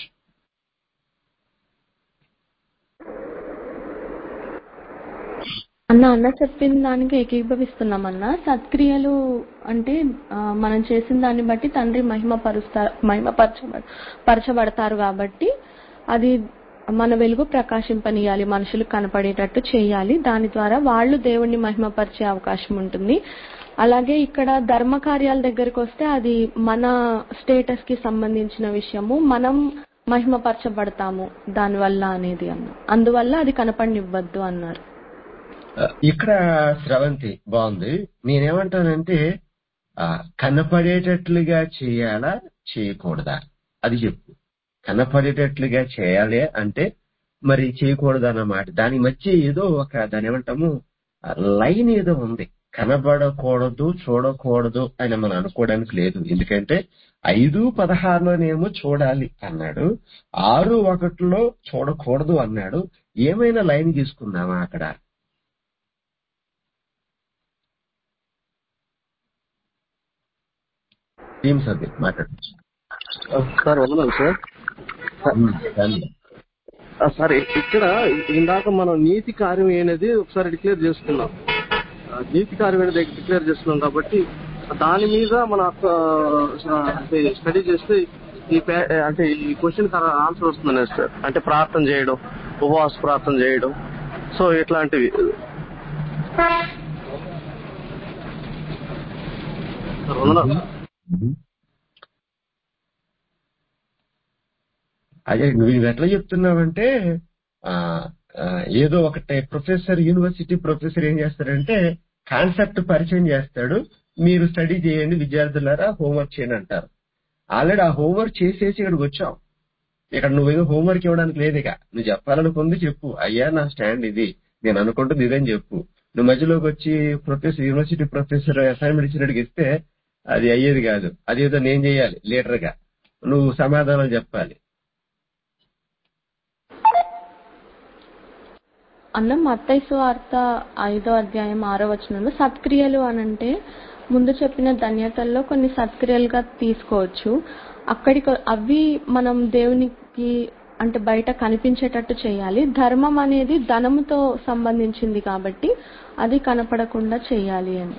అన్న అన్న చెప్పిన దానికి ఏకీభవిస్తున్నామన్న సత్క్రియలు అంటే ఆ, మనం చేసిన దాన్ని బట్టి తండ్రి మహిమ పరుస్తారు మహిమ పరచబ పరచబడతారు కాబట్టి అది మన వెలుగు ప్రకాశింపనీయాలి మనుషులకు కనపడేటట్టు చేయాలి దాని ద్వారా వాళ్ళు దేవుణ్ణి మహిమపరిచే అవకాశం ఉంటుంది అలాగే ఇక్కడ ధర్మ కార్యాల దగ్గరికి వస్తే అది మన స్టేటస్ కి సంబంధించిన విషయము మనం మహిమపరచబడతాము దానివల్ల అనేది అన్న అందువల్ల అది కనపడనివ్వద్దు అన్నారు ఆ, ఇక్కడ స్రవంతి బాగుంది నేనేమంటానంటే ఆ, కనపడేటట్లుగా చేయాలా చేయకూడదా అది చెప్పు కనపడేటట్లుగా చేయాలి అంటే మరి చేయకూడదు అన్నమాట దాని మధ్య ఏదో ఒక దాని ఏమంటాము ఆ, లైన్ ఏదో ఉంది కనబడకూడదు చూడకూడదు అని మనం అనుకోవడానికి లేదు ఎందుకంటే ఐదు పదహారులోనేమో చూడాలి అన్నాడు ఆరు ఒకటిలో చూడకూడదు అన్నాడు ఏమైనా లైన్ తీసుకుందామా అక్కడ టీం సభ్యులు మాట్లాడచ్చు సార్ వదలండి సార్ ఆ, సార్ ఇ- ఇక్కడ ఇందాక మనం నీతి కార్యం అనేది ఒకసారి డిక్లేర్ చేసుకున్నాం ఆ, నీతి కార్యం అనేది డిక్లేర్ చేసుకున్నాం కాబట్టి దాని మీద మన స్టడీ చేస్తే ఈ పే- అంటే ఈ క్వశ్చన్ ఆన్సర్ వస్తుంది సార్ అంటే ప్రార్థన చేయడం ఉపవాస ప్రార్థన చేయడం సో ఇట్లాంటివి సార్ వందనాలు సార్. అదే నువ్వు ఎట్లా చెప్తున్నావంటే ఆ, ఆ, ఏదో ఒకటే ప్రొఫెసర్ యూనివర్సిటీ ప్రొఫెసర్ ఏం చేస్తాడంటే కాన్సెప్ట్ పరిచయం చేస్తాడు మీరు స్టడీ చేయండి విద్యార్థులారా హోంవర్క్ చేయండి అంటారు ఆల్రెడీ ఆ హోంవర్క్ చేసేసి ఇక్కడికి వచ్చావు ఇక్కడ నువ్వేదో హోంవర్క్ ఇవ్వడానికి లేదు ఇక నువ్వు చెప్పాలనుకుంది చెప్పు అయ్యా నా స్టాండ్ ఇది నేను అనుకుంటుంది ఇదని చెప్పు నువ్వు మధ్యలోకి వచ్చి ప్రొఫెసర్ యూనివర్సిటీ ప్రొఫెసర్ అసైన్మెంట్ ఇచ్చినట్టుగా ఇస్తే అది అయ్యేది కాదు అదేదో నేను చేయాలి లీడర్ గా నువ్వు సమాధానం చెప్పాలి అన్న మత్తయి వార్త ఐదో అధ్యాయం ఆరో వచనంలో సత్క్రియలు అనంటే ముందు చెప్పిన ధన్యతల్లో కొన్ని సత్క్రియలుగా తీసుకోవచ్చు అక్కడికి అవి మనం దేవునికి అంటే బయట కనిపించేటట్టు చేయాలి ధర్మం అనేది ధనముతో సంబంధించింది కాబట్టి అది కనపడకుండా చేయాలి అని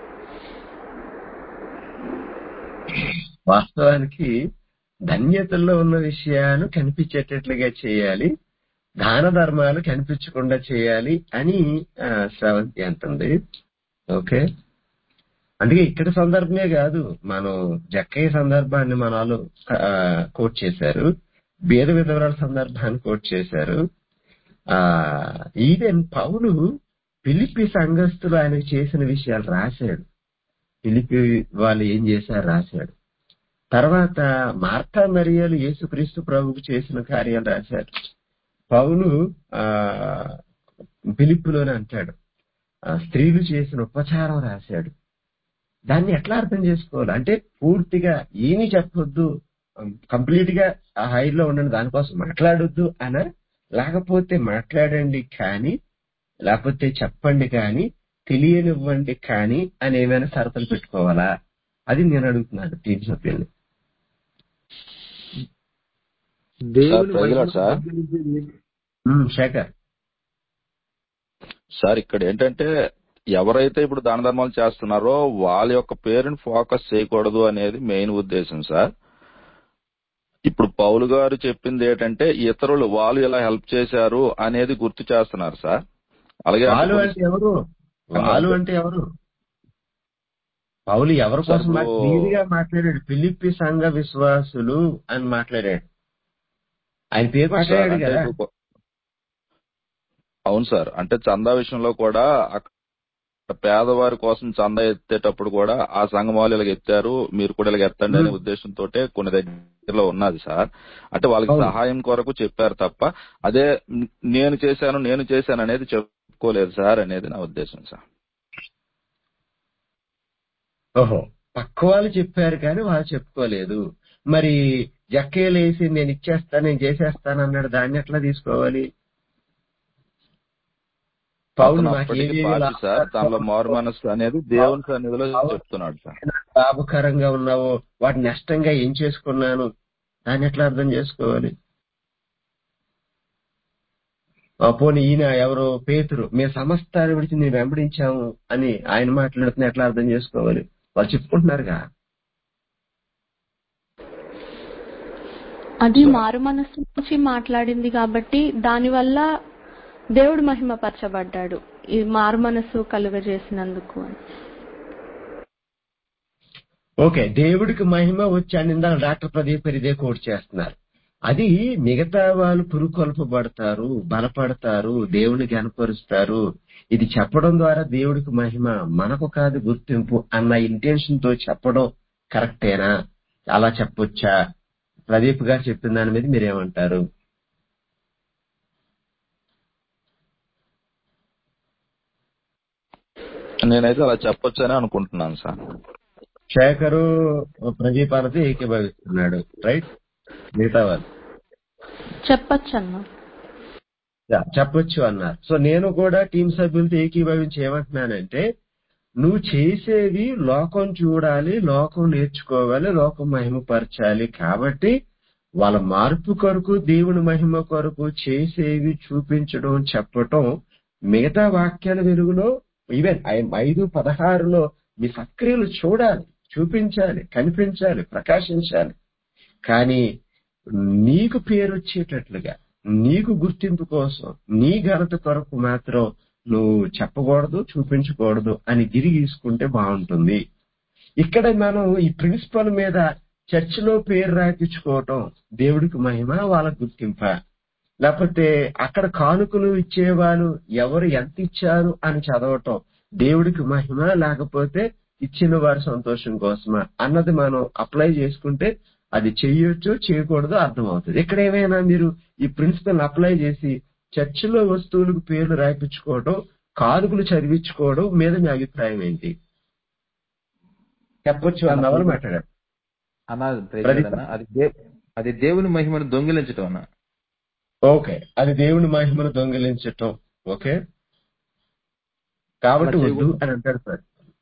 వాస్తవానికి ధన్యతల్లో ఉన్న విషయాలు కనిపించేటట్లుగా చేయాలి దాన ధర్మాలు కనిపించకుండా చేయాలి అని ఆ, శ్రవంతి అంటుంది ఓకే అందుకే ఇక్కడ సందర్భమే కాదు మనం జక్కయ్య సందర్భాన్ని మన వాళ్ళు ఆ, కోట్ చేశారు భేద విధవరాల సందర్భాన్ని కోట్ చేశారు ఆ ఈవెన్ పౌలు పిలిపి సంఘస్థులు ఆయనకు చేసిన విషయాలు రాశాడు పిలిపి వాళ్ళు ఏం చేశారు రాశాడు తర్వాత మార్తా మరియలు యేసుక్రీస్తు ప్రభువుకు చేసిన కార్యాలు రాశారు పౌలు ఆ పిలిప్పులోనే అంటాడు ఆ, స్త్రీలు చేసిన ఉపచారం రాశాడు దాన్ని ఎట్లా అర్థం చేసుకోవాలి అంటే పూర్తిగా ఏమీ చెప్పొద్దు కంప్లీట్ గా ఆ హైలో ఉండండి దానికోసం మాట్లాడొద్దు అన లేకపోతే మాట్లాడండి కానీ లేకపోతే చెప్పండి కానీ తెలియనివ్వండి కానీ అని ఏమైనా షరతులు పెట్టుకోవాలా అది నేను అడుగుతున్నాను టీం సభ్యుల్ని దేవుని సార్, మహిమ ప్రజలాడు సార్. దొంగిలించేది ఏది? ఉమ్, శేఖర్ సార్ ఇక్కడ ఏంటంటే ఎవరైతే ఇప్పుడు దాన ధర్మాలు చేస్తున్నారో వాళ్ళ యొక్క పేరుని ఫోకస్ చేయకూడదు అనేది మెయిన్ ఉద్దేశం సార్ ఇప్పుడు పౌలు గారు చెప్పింది ఏంటంటే ఇతరులు వాళ్ళు ఇలా హెల్ప్ చేశారు అనేది గుర్తు చేస్తున్నారు సార్ అలాగే వాళ్ళు అంటే ఎవరు వాళ్ళు అంటే ఎవరు పౌలు ఎవరి సార్, కోసం ఇప్పుడు- క్లియర్ గా మాట్లాడాడు ఫిలిప్పి సంఘ విశ్వాసులు అని మాట్లాడాడు ఆయన పేరు సార్, మాట్లాడాడు అంటే కదా ఇప్పుడు- అవును సార్ అంటే చందా విషయంలో కూడా అక్కడ పేదవారి కోసం చందా ఎత్తేటప్పుడు కూడా ఆ సంఘం వాళ్ళు ఇలాగ ఎత్తారు మీరు కూడా ఇలాగ ఎత్తండి అనే మ్మ్. ఉద్దేశంతో కొన్ని దగ్గరలో ఉన్నది సార్ అంటే వాళ్ళకి అవును. సహాయం కొరకు చెప్పారు తప్ప అదే న- నేను చేశాను నేను చేశాను అనేది చెప్పుకోలేదు సార్ అనేది నా ఉద్దేశం సార్ ఓహో పక్క వాళ్ళు చెప్పారు కానీ వాళ్ళు చెప్పుకోలేదు మరి జక్కేలేసి నేను ఇచ్చేస్తాను నేను చేసేస్తాను అన్నాడు దాన్ని ఎట్లా తీసుకోవాలి పౌలు అతను నాకు అప్పటికి ఏమేమి పాపి లాభ- సార్ తనలో మారు మనస్సు అనేది దేవుని సన్నిధిలో చెప్తున్నాడు సార్ లాభకరంగా ఉన్నావో వాటి నష్టంగా ఏం చేసుకున్నాను దాన్ని ఎట్లా అర్థం చేసుకోవాలి ఆ పోనీ ఈయన ఎవరో పేతురు మేము సమస్తాన్ని విడిచి నేను వెంబడించాము అని ఆయన మాట్లాడుతున్న ఎట్లా అర్థం చేసుకోవాలి వాళ్ళు చెప్పుకుంటున్నారుగా అది మారు మనస్సు నుంచి మాట్లాడింది కాబట్టి దానివల్ల దేవుడు మహిమపరచబడ్డాడు ఈ మారు మనస్సు కలుగజేసినందుకు అని ఓకే దేవుడికి మహిమ వచ్చి అని ఇందాక డాక్టర్ ప్రదీప్ గారు ఇదే కోట్ చేస్తున్నారు అది మిగతా వాళ్ళు పురుకొల్పబడతారు బలపడతారు దేవుని కనపరుస్తారు ఇది చెప్పడం ద్వారా దేవుడికి మహిమ మనకు కాదు గుర్తింపు అన్న ఇంటెన్షన్ తో చెప్పడం కరెక్టేనా అలా చెప్పొచ్చా ప్రదీప్ గారు చెప్పిన దాని మీద మీరేమంటారు నేనైతే అలా చెప్పొచ్చని అనుకుంటున్నాను సార్ శేఖరు ప్రదీప్ అనేది ఏకీభవిస్తున్నాడు రైట్ మిగతా వాళ్ళు చెప్పచ్చన్నా యా, చెప్పొచ్చు అన్నారు సో నేను కూడా టీం సభ్యులతో ఏకీభవించి ఏమంటున్నానంటే నువ్వు చేసేది లోకం చూడాలి లోకం నేర్చుకోవాలి లోకం మహిమపరచాలి కాబట్టి వాళ్ళ మార్పు కొరకు దేవుని మహిమ కొరకు చేసేవి చూపించడం చెప్పటం మిగతా వాక్యాల వెలుగులో ఈవెన్ ఐదు పదహారులో మీ సక్రియలు చూడాలి చూపించాలి కనిపించాలి ప్రకాశించాలి కానీ నీకు పేరు వచ్చేటట్లుగా నీకు గుర్తింపు కోసం నీ ఘనత కొరకు మాత్రం నువ్వు చెప్పకూడదు చూపించకూడదు అని గిరి గీసుకుంటే బాగుంటుంది ఇక్కడ మనం ఈ ప్రిన్సిపల్ మీద చర్చిలో పేరు రాయించుకోవటం దేవుడికి మహిమ వాళ్ళ గుర్తింప లేకపోతే అక్కడ కానుకలు ఇచ్చేవాళ్ళు ఎవరు ఎంత ఇచ్చారు అని చదవటం దేవుడికి మహిమ లేకపోతే ఇచ్చిన వారి సంతోషం కోసమా అన్నది మనం అప్లై చేసుకుంటే అది చెయ్యొచ్చు చేయకూడదు అర్థమవుతుంది ఇక్కడ ఏమైనా మీరు ఈ ప్రిన్సిపల్ అప్లై చేసి చర్చిలో వస్తువులకు పేర్లు రాయించుకోవడం కానుకలు చదివించుకోవడం మీద మీ అభిప్రాయం ఏంటి చెప్పొచ్చు అన్న అన్న వాళ్ళు ప్రైజ్ మాట్లాడారు అన్న ప్రైజ్ ప్రదీప్ అన్న అది దే అది దేవుని మహిమను దొంగిలించడం అన్న ఓకే అది దేవుని మహిమను దొంగిలించటం ఓకే అలా కాబట్టి వద్దు చేయకూడదు అని అంటాడు సార్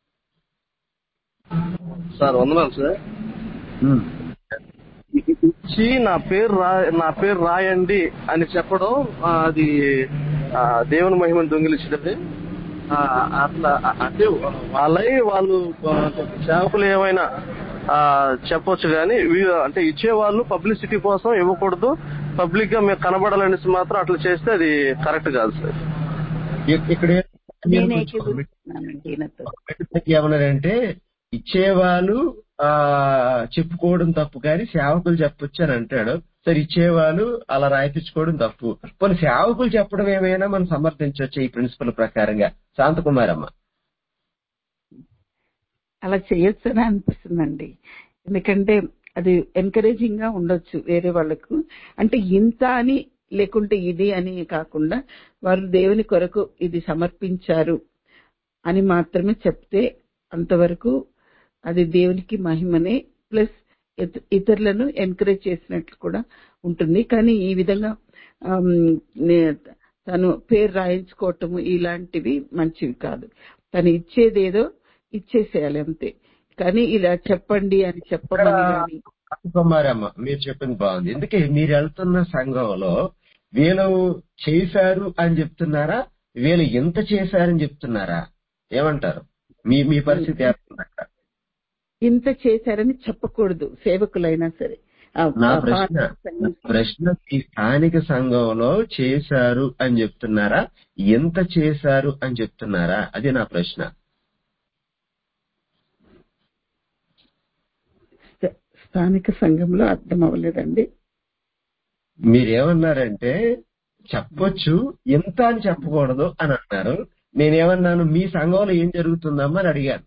సార్ వందనాలు సార్ ఉమ్. ఇచ్చి నా పేరు రా నా పేరు రాయండి అని చెప్పడం ఆ, అది ఆ, దేవుని మహిమను దొంగిలించడమే ఆ, అట్లా అ- అంటే వాళ్ళై వాళ్ళు ఆ, సేవకులు ఏమైనా ఆ, చెప్పొచ్చు కానీ వీ- అంటే ఇచ్చే వాళ్ళు పబ్లిసిటీ కోసం ఇవ్వకూడదు పబ్లిక్ గా మేము కనబడాలనేసి మాత్రం అట్లా చేస్తే అది కరెక్ట్ కాదు సార్ ఇ- ఇక్కడ ఏం- మీరు నేను కొంచెం ఏకీభవిస్తున్నానండి ఈయనతో కమిటీ ఏమన్నారంటే ఇచ్చేవాళ్ళు ఆ చెప్పుకోవడం తప్పు కానీ సేవకులు చెప్పొచ్చు అని అంటాడు సరే ఇచ్చేవాళ్ళు అలా రాయిపించుకోవడం తప్పు కొన్ని సేవకులు చెప్పడం ఏమైనా మనం సమర్థించవచ్చు ఈ ప్రిన్సిపల్ ప్రకారంగా శాంతకుమార్ అమ్మ అలా చేయొచ్చని అనిపిస్తుందండి ఎందుకంటే అది ఎంకరేజింగ్ గా ఉండొచ్చు వేరే వాళ్ళకు అంటే ఇంత అని లేకుంటే ఇది అని కాకుండా వారు దేవుని కొరకు ఇది సమర్పించారు అని మాత్రమే చెప్తే అంతవరకు అది దేవునికి మహిమనే ప్లస్ ఇతరులను ఎంకరేజ్ చేసినట్లు కూడా ఉంటుంది కానీ ఈ విధంగా ఆమ్, నే- తను పేరు రాయించుకోవటము ఇలాంటివి మంచివి కాదు తను ఇచ్చేదేదో ఇచ్చేసేయాలి అంతే కానీ ఇలా చెప్పండి అని ఇక్కడ చెప్పమని కానీ శాంతకుమార్ అమ్మ మీరు చెప్పింది బాగుంది ఎందుకే మీరు వెళ్తున్న సంఘంలో వీళ్ళు చేశారు అని చెప్తున్నారా వీళ్ళు ఎంత చేశారని చెప్తున్నారా ఏమంటారు మీ మీ పరిస్థితి ఏమన్నా అక్కడ? ఇంత చేశారని చెప్పకూడదు సేవకులైనా సరే ఆ- నా ఆ ప్రశ్న పాత నా ప్రశ్న ఈ స్థానిక సంఘంలో చేశారు అని చెప్తున్నారా ఎంత చేశారు అని చెప్తున్నారా అది నా ప్రశ్న స్థ- స్థానిక సంఘంలో అర్థం అవ్వలేదండి మీరేమన్నారంటే చెప్పొచ్చు ఎంత అని చెప్పకూడదు అని అన్నారు నేనేమన్నాను మీ సంఘంలో ఏం జరుగుతుందమ్మా అని అడిగాను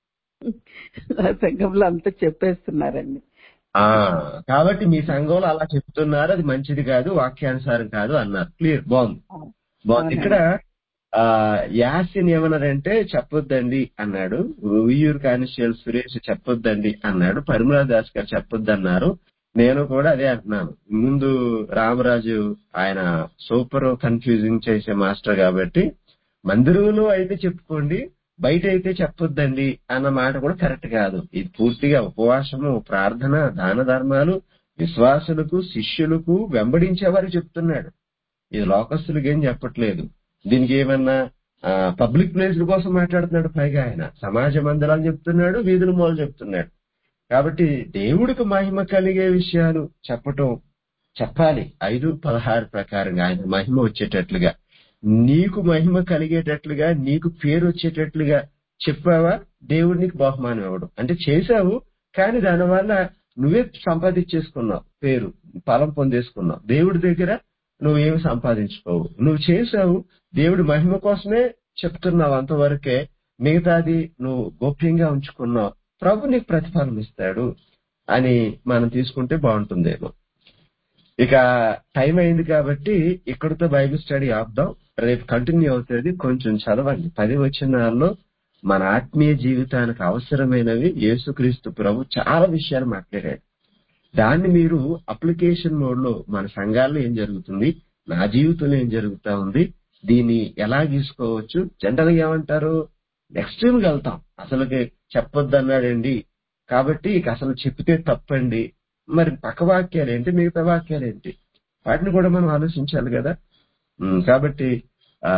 ఆ సంఘంలో అంతా చెప్పేస్తున్నారండి ఆ కాబట్టి మీ సంఘంలో అలా చెప్తున్నారు అది మంచిది కాదు వాక్యానుసారం కాదు అన్నారు క్లియర్ బాగుంది బాగుంది ఇక్కడ ఆ యాసిన్ ఏమన్నారంటే చెప్పొద్దండి అన్నాడు ఉయ్యూరు కానిస్టేబుల్ సురేష్ చెప్పొద్దండి అన్నాడు పరిమళ దాస్ గారు చెప్పొద్దు అన్నారు నేను కూడా అదే అంటున్నాను ముందు రామరాజు ఆయన సూపర్ కన్ఫ్యూజింగ్ చేసే మాస్టర్ కాబట్టి మందిరంలో అయితే చెప్పుకోండి బయట అయితే చెప్పొద్దండి అన్న మాట కూడా కరెక్ట్ కాదు ఇది పూర్తిగా ఉపవాసము ప్రార్థన దాన ధర్మాలు విశ్వాసులకు శిష్యులకు వెంబడించేవారు చెప్తున్నాడు ఇది లోకస్తులకి ఏం చెప్పట్లేదు దీనికి ఏమన్నా పబ్లిక్ ప్లేస్ కోసం మాట్లాడుతున్నాడు పైగా ఆయన సమాజ మందిరాలు చెప్తున్నాడు వీధుల మూలు చెప్తున్నాడు కాబట్టి దేవుడికి మహిమ కలిగే విషయాలు చెప్పటం చెప్పాలి ఐదు పదహారు ప్రకారంగా ఆయన మహిమ వచ్చేటట్లుగా నీకు మహిమ కలిగేటట్లుగా నీకు పేరు వచ్చేటట్లుగా చెప్పావా దేవుడు నీకు బహుమానం ఇవ్వడం అంటే చేశావు కానీ దానివల్ల నువ్వే సంపాదించేసుకున్నావు పేరు ఫలం పొందేసుకున్నావు దేవుడి దగ్గర నువ్వేమి సంపాదించుకోవు నువ్వు చేశావు దేవుడి మహిమ కోసమే చెప్తున్నావు అంతవరకే మిగతాది నువ్వు గోప్యంగా ఉంచుకున్నావు ప్రభు నీకు ప్రతిఫలం ఇస్తాడు అని మనం తీసుకుంటే బాగుంటుందేమో ఇక టైం అయింది కాబట్టి ఇక్కడితో బైబిల్ స్టడీ ఆపుదాం రేపు కంటిన్యూ అవుతుంది కొంచెం చదవండి పది వచనాల్లో మన ఆత్మీయ జీవితానికి అవసరమైనవి యేసుక్రీస్తు ప్రభు చాలా విషయాలు మాట్లాడాడు దాన్ని మీరు అప్లికేషన్ మోడ్ లో మన సంఘాల్లో ఏం జరుగుతుంది నా జీవితంలో ఏం జరుగుతా ఉంది దీన్ని ఎలా తీసుకోవచ్చు జనరల్ గా ఏమంటారు ఎక్స్ట్రీమ్ కి వెళ్తాం అసలుకి చెప్పొద్దు అన్నాడండి కాబట్టి ఇక అసలు చెప్తే తప్పండి మరి పక్క వాక్యాలు ఏంటి మిగతా వాక్యాలు ఏంటి వాటిని కూడా మనం ఆలోచించాలి కదా ఉమ్, కాబట్టి ఆ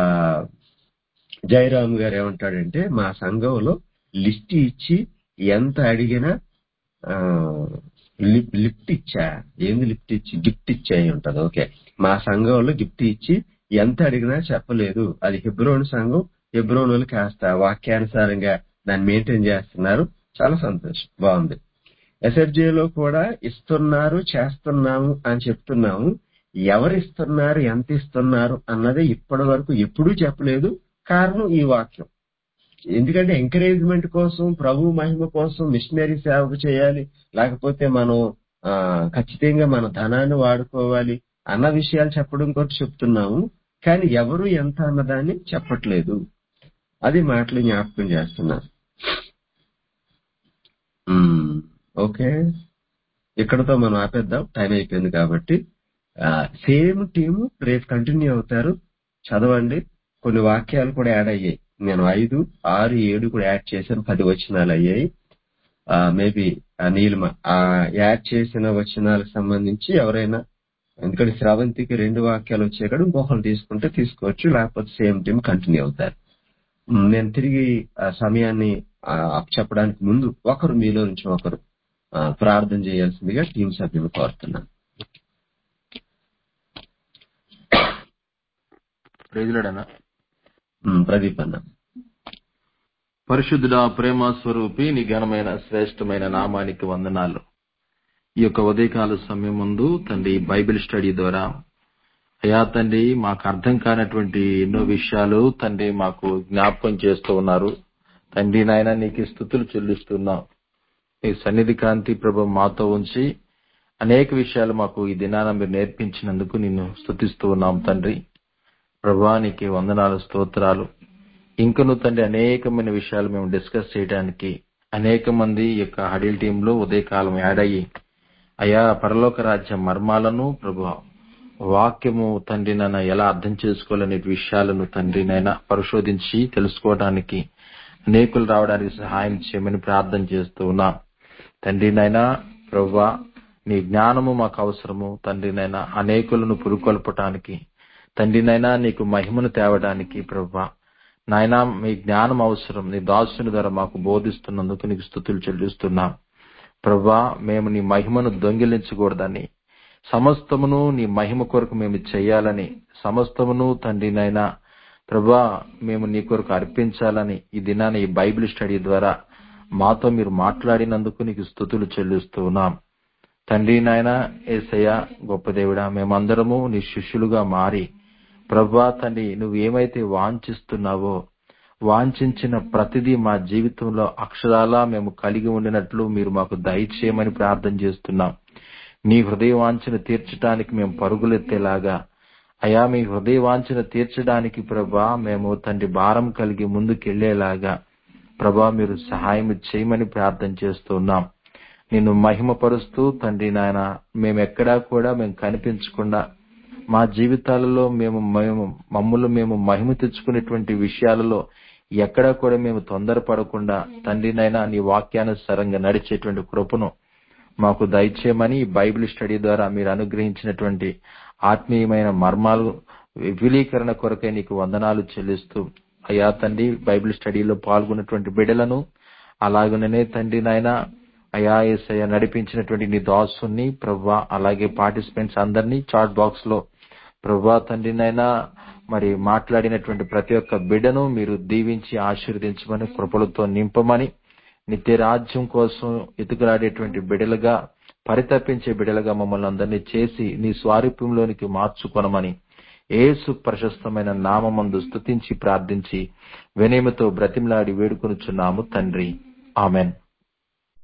జయరామ్ గారు ఏమంటాడంటే మా సంఘంలో లిస్ట్ ఇచ్చి ఎంత అడిగినా ఆ, లిప్- లిఫ్ట్ ఇచ్చా ఏంది లిఫ్ట్ ఇచ్చి గిఫ్ట్ ఇచ్చా అయి ఉంటది ఓకే మా సంఘంలో గిఫ్ట్ ఇచ్చి ఎంత అడిగినా చెప్పలేదు అది హెబ్రోన్ సంఘం హెబ్రోన్ వాళ్ళు కాస్త వాక్యానుసారంగా దాన్ని మెయింటైన్ చేస్తున్నారు చాలా సంతోషం బాగుంది SFJ లో కూడా ఇస్తున్నారు చేస్తున్నాము అని చెప్తున్నాము ఎవరు ఇస్తున్నారు ఎంత ఇస్తున్నారు అన్నది ఇప్పటి వరకు ఎప్పుడూ చెప్పలేదు కారణం ఈ వాక్యం ఎందుకంటే ఎంకరేజ్మెంట్ కోసం ప్రభు మహిమ కోసం మిషనరీ సేవకు చేయాలి లేకపోతే మనం ఆ, ఖచ్చితంగా మన ధనాన్ని వాడుకోవాలి అన్న విషయాలు చెప్పడం కొరకు చెప్తున్నాము కానీ ఎవరు ఎంత అన్నదాన్ని చెప్పట్లేదు అది మాటలు జ్ఞాపకం చేస్తున్నారు ఉమ్, ఓకే ఇక్కడతో మనం ఆపేద్దాం టైం అయిపోయింది కాబట్టి సేమ్ టీము రేపు కంటిన్యూ అవుతారు చదవండి కొన్ని వాక్యాలు కూడా యాడ్ అయ్యాయి నేను ఐదు ఆరు ఏడు కూడా యాడ్ చేశాను పది వచనాలు అయ్యాయి మేబీ నీలిమ ఆ యాడ్ చేసిన వచనాలకు సంబంధించి ఎవరైనా ఎందుకంటే శ్రావంతికి రెండు వాక్యాలు వచ్చాయి కదా ఇంకొకరు తీసుకుంటే తీసుకోవచ్చు లేకపోతే సేమ్ టీం కంటిన్యూ అవుతారు ఉమ్, నేను తిరిగి ఆ సమయాన్ని ఆ, చెప్పడానికి ముందు ఒకరు మీలో నుంచి ఒకరు ఆ, ప్రార్థన చేయాల్సిందిగా టీం సభ్యులు కోరుతున్నాను ప్రైజులాడనా ఉమ్, ప్రదీప్ అన్న పరిశుద్ధుడా ప్రేమ స్వరూపి నీ ఘనమైన శ్రేష్టమైన నామానికి వందనాలు ఈ యొక్క ఉదయకాల సమయం ముందు తండ్రి బైబిల్ స్టడీ ద్వారా అయా తండ్రి మాకు అర్థం కానటువంటి ఎన్నో విషయాలు తండ్రి మాకు జ్ఞాపకం చేస్తూ ఉన్నారు తండ్రి నాయన నీకు స్థుతులు చెల్లిస్తున్నాం నీ సన్నిధి కాంతి ప్రభు మాతో ఉంచి అనేక విషయాలు మాకు ఈ దినాన మీరు నేర్పించినందుకు నిన్ను స్థుతిస్తూ ఉన్నాం తండ్రి ప్రభా నీకు వందనాలు స్తోత్రాలు ఇంకను తండ్రి అనేకమైన విషయాలు మేము డిస్కస్ చేయడానికి అనేక మంది ఈ యొక్క హడిల్ టీంలో ఉదయకాలం యాడ్ అయ్యి అయా పరలోక రాజ్య మర్మాలను ప్రభు వాక్యము తండ్రి నైనా ఎలా అర్థం చేసుకోవాలనే విషయాలను తండ్రి నైనా పరిశోధించి తెలుసుకోవడానికి అనేకులు రావడానికి సహాయం చేయమని ప్రార్థన చేస్తూ ఉన్నా తండ్రి నైనా ప్రభా నీ జ్ఞానము మాకు అవసరము తండ్రి నైనా అనేకులను పురుకొల్పటానికి తండ్రి నైనా నీకు మహిమను తేవడానికి ప్రభా నాయనా మీ జ్ఞానం అవసరం నీ దాసుని ద్వారా మాకు బోధిస్తున్నందుకు నీకు స్థుతులు చెల్లిస్తున్నాం ప్రభా మేము నీ మహిమను దొంగిలించకూడదని సమస్తమును నీ మహిమ కొరకు మేము చేయాలని సమస్తమును తండ్రి నైనా ప్రభా మేము నీ కొరకు అర్పించాలని ఈ దినాన్ని ఈ బైబిల్ స్టడీ ద్వారా మాతో మీరు మాట్లాడినందుకు నీకు స్థుతులు చెల్లిస్తూ ఉన్నాం తండ్రి నాయన ఏసయ్య గొప్ప దేవుడా మేమందరము నీ శిష్యులుగా మారి ప్రభా తండ్రి నువ్వు ఏమైతే వాంఛిస్తున్నావో వాంఛించిన ప్రతిదీ మా జీవితంలో అక్షరాలా మేము కలిగి ఉండినట్లు మీరు మాకు దయచేయమని ప్రార్థన చేస్తున్నాం నీ హృదయ వాంఛను తీర్చడానికి మేము పరుగులెత్తేలాగా అయా మీ హృదయ వాంఛను తీర్చడానికి ప్రభా మేము తండ్రి భారం కలిగి ముందుకెళ్లేలాగా ప్రభా మీరు సహాయం చేయమని ప్రార్థన చేస్తున్నాం నిన్ను మహిమపరుస్తూ తండ్రి నాయన మేము ఎక్కడా కూడా మేము కనిపించకుండా మా జీవితాలలో మేము మేము మమ్ములు మేము మహిమ తెచ్చుకునేటువంటి విషయాలలో ఎక్కడా కూడా మేము తొందరపడకుండా తండ్రినైనా నీ వాక్యానుసారంగా నడిచేటువంటి కృపను మాకు దయచేయమని ఈ బైబిల్ స్టడీ ద్వారా మీరు అనుగ్రహించినటువంటి ఆత్మీయమైన మర్మాలు విపులీకరణ కొరకై నీకు వందనాలు చెల్లిస్తూ అయ్యా తండ్రి బైబిల్ స్టడీలో పాల్గొన్నటువంటి బిడ్డలను అలాగనే తండ్రి నాయన అయా ఏసయ్య నడిపించినటువంటి నీ దాసుని ప్రవ్వా అలాగే పార్టిసిపెంట్స్ అందరినీ చాట్ బాక్స్ లో ప్రవ్వా తండ్రినైనా మరి మాట్లాడినటువంటి ప్రతి ఒక్క బిడ్డను మీరు దీవించి ఆశీర్వదించమని కృపలతో నింపమని నిత్య రాజ్యం కోసం ఎతుకులాడేటువంటి బిడలుగా పరితపించే బిడలుగా మమ్మల్ని అందరినీ చేసి నీ స్వారూప్యంలోనికి మార్చుకొనమని ఏసు ప్రశస్తమైన నామందు స్తుతించి ప్రార్థించి వినయమతో బ్రతిమలాడి వేడుకొనుచున్నాము తండ్రి ఆమెన్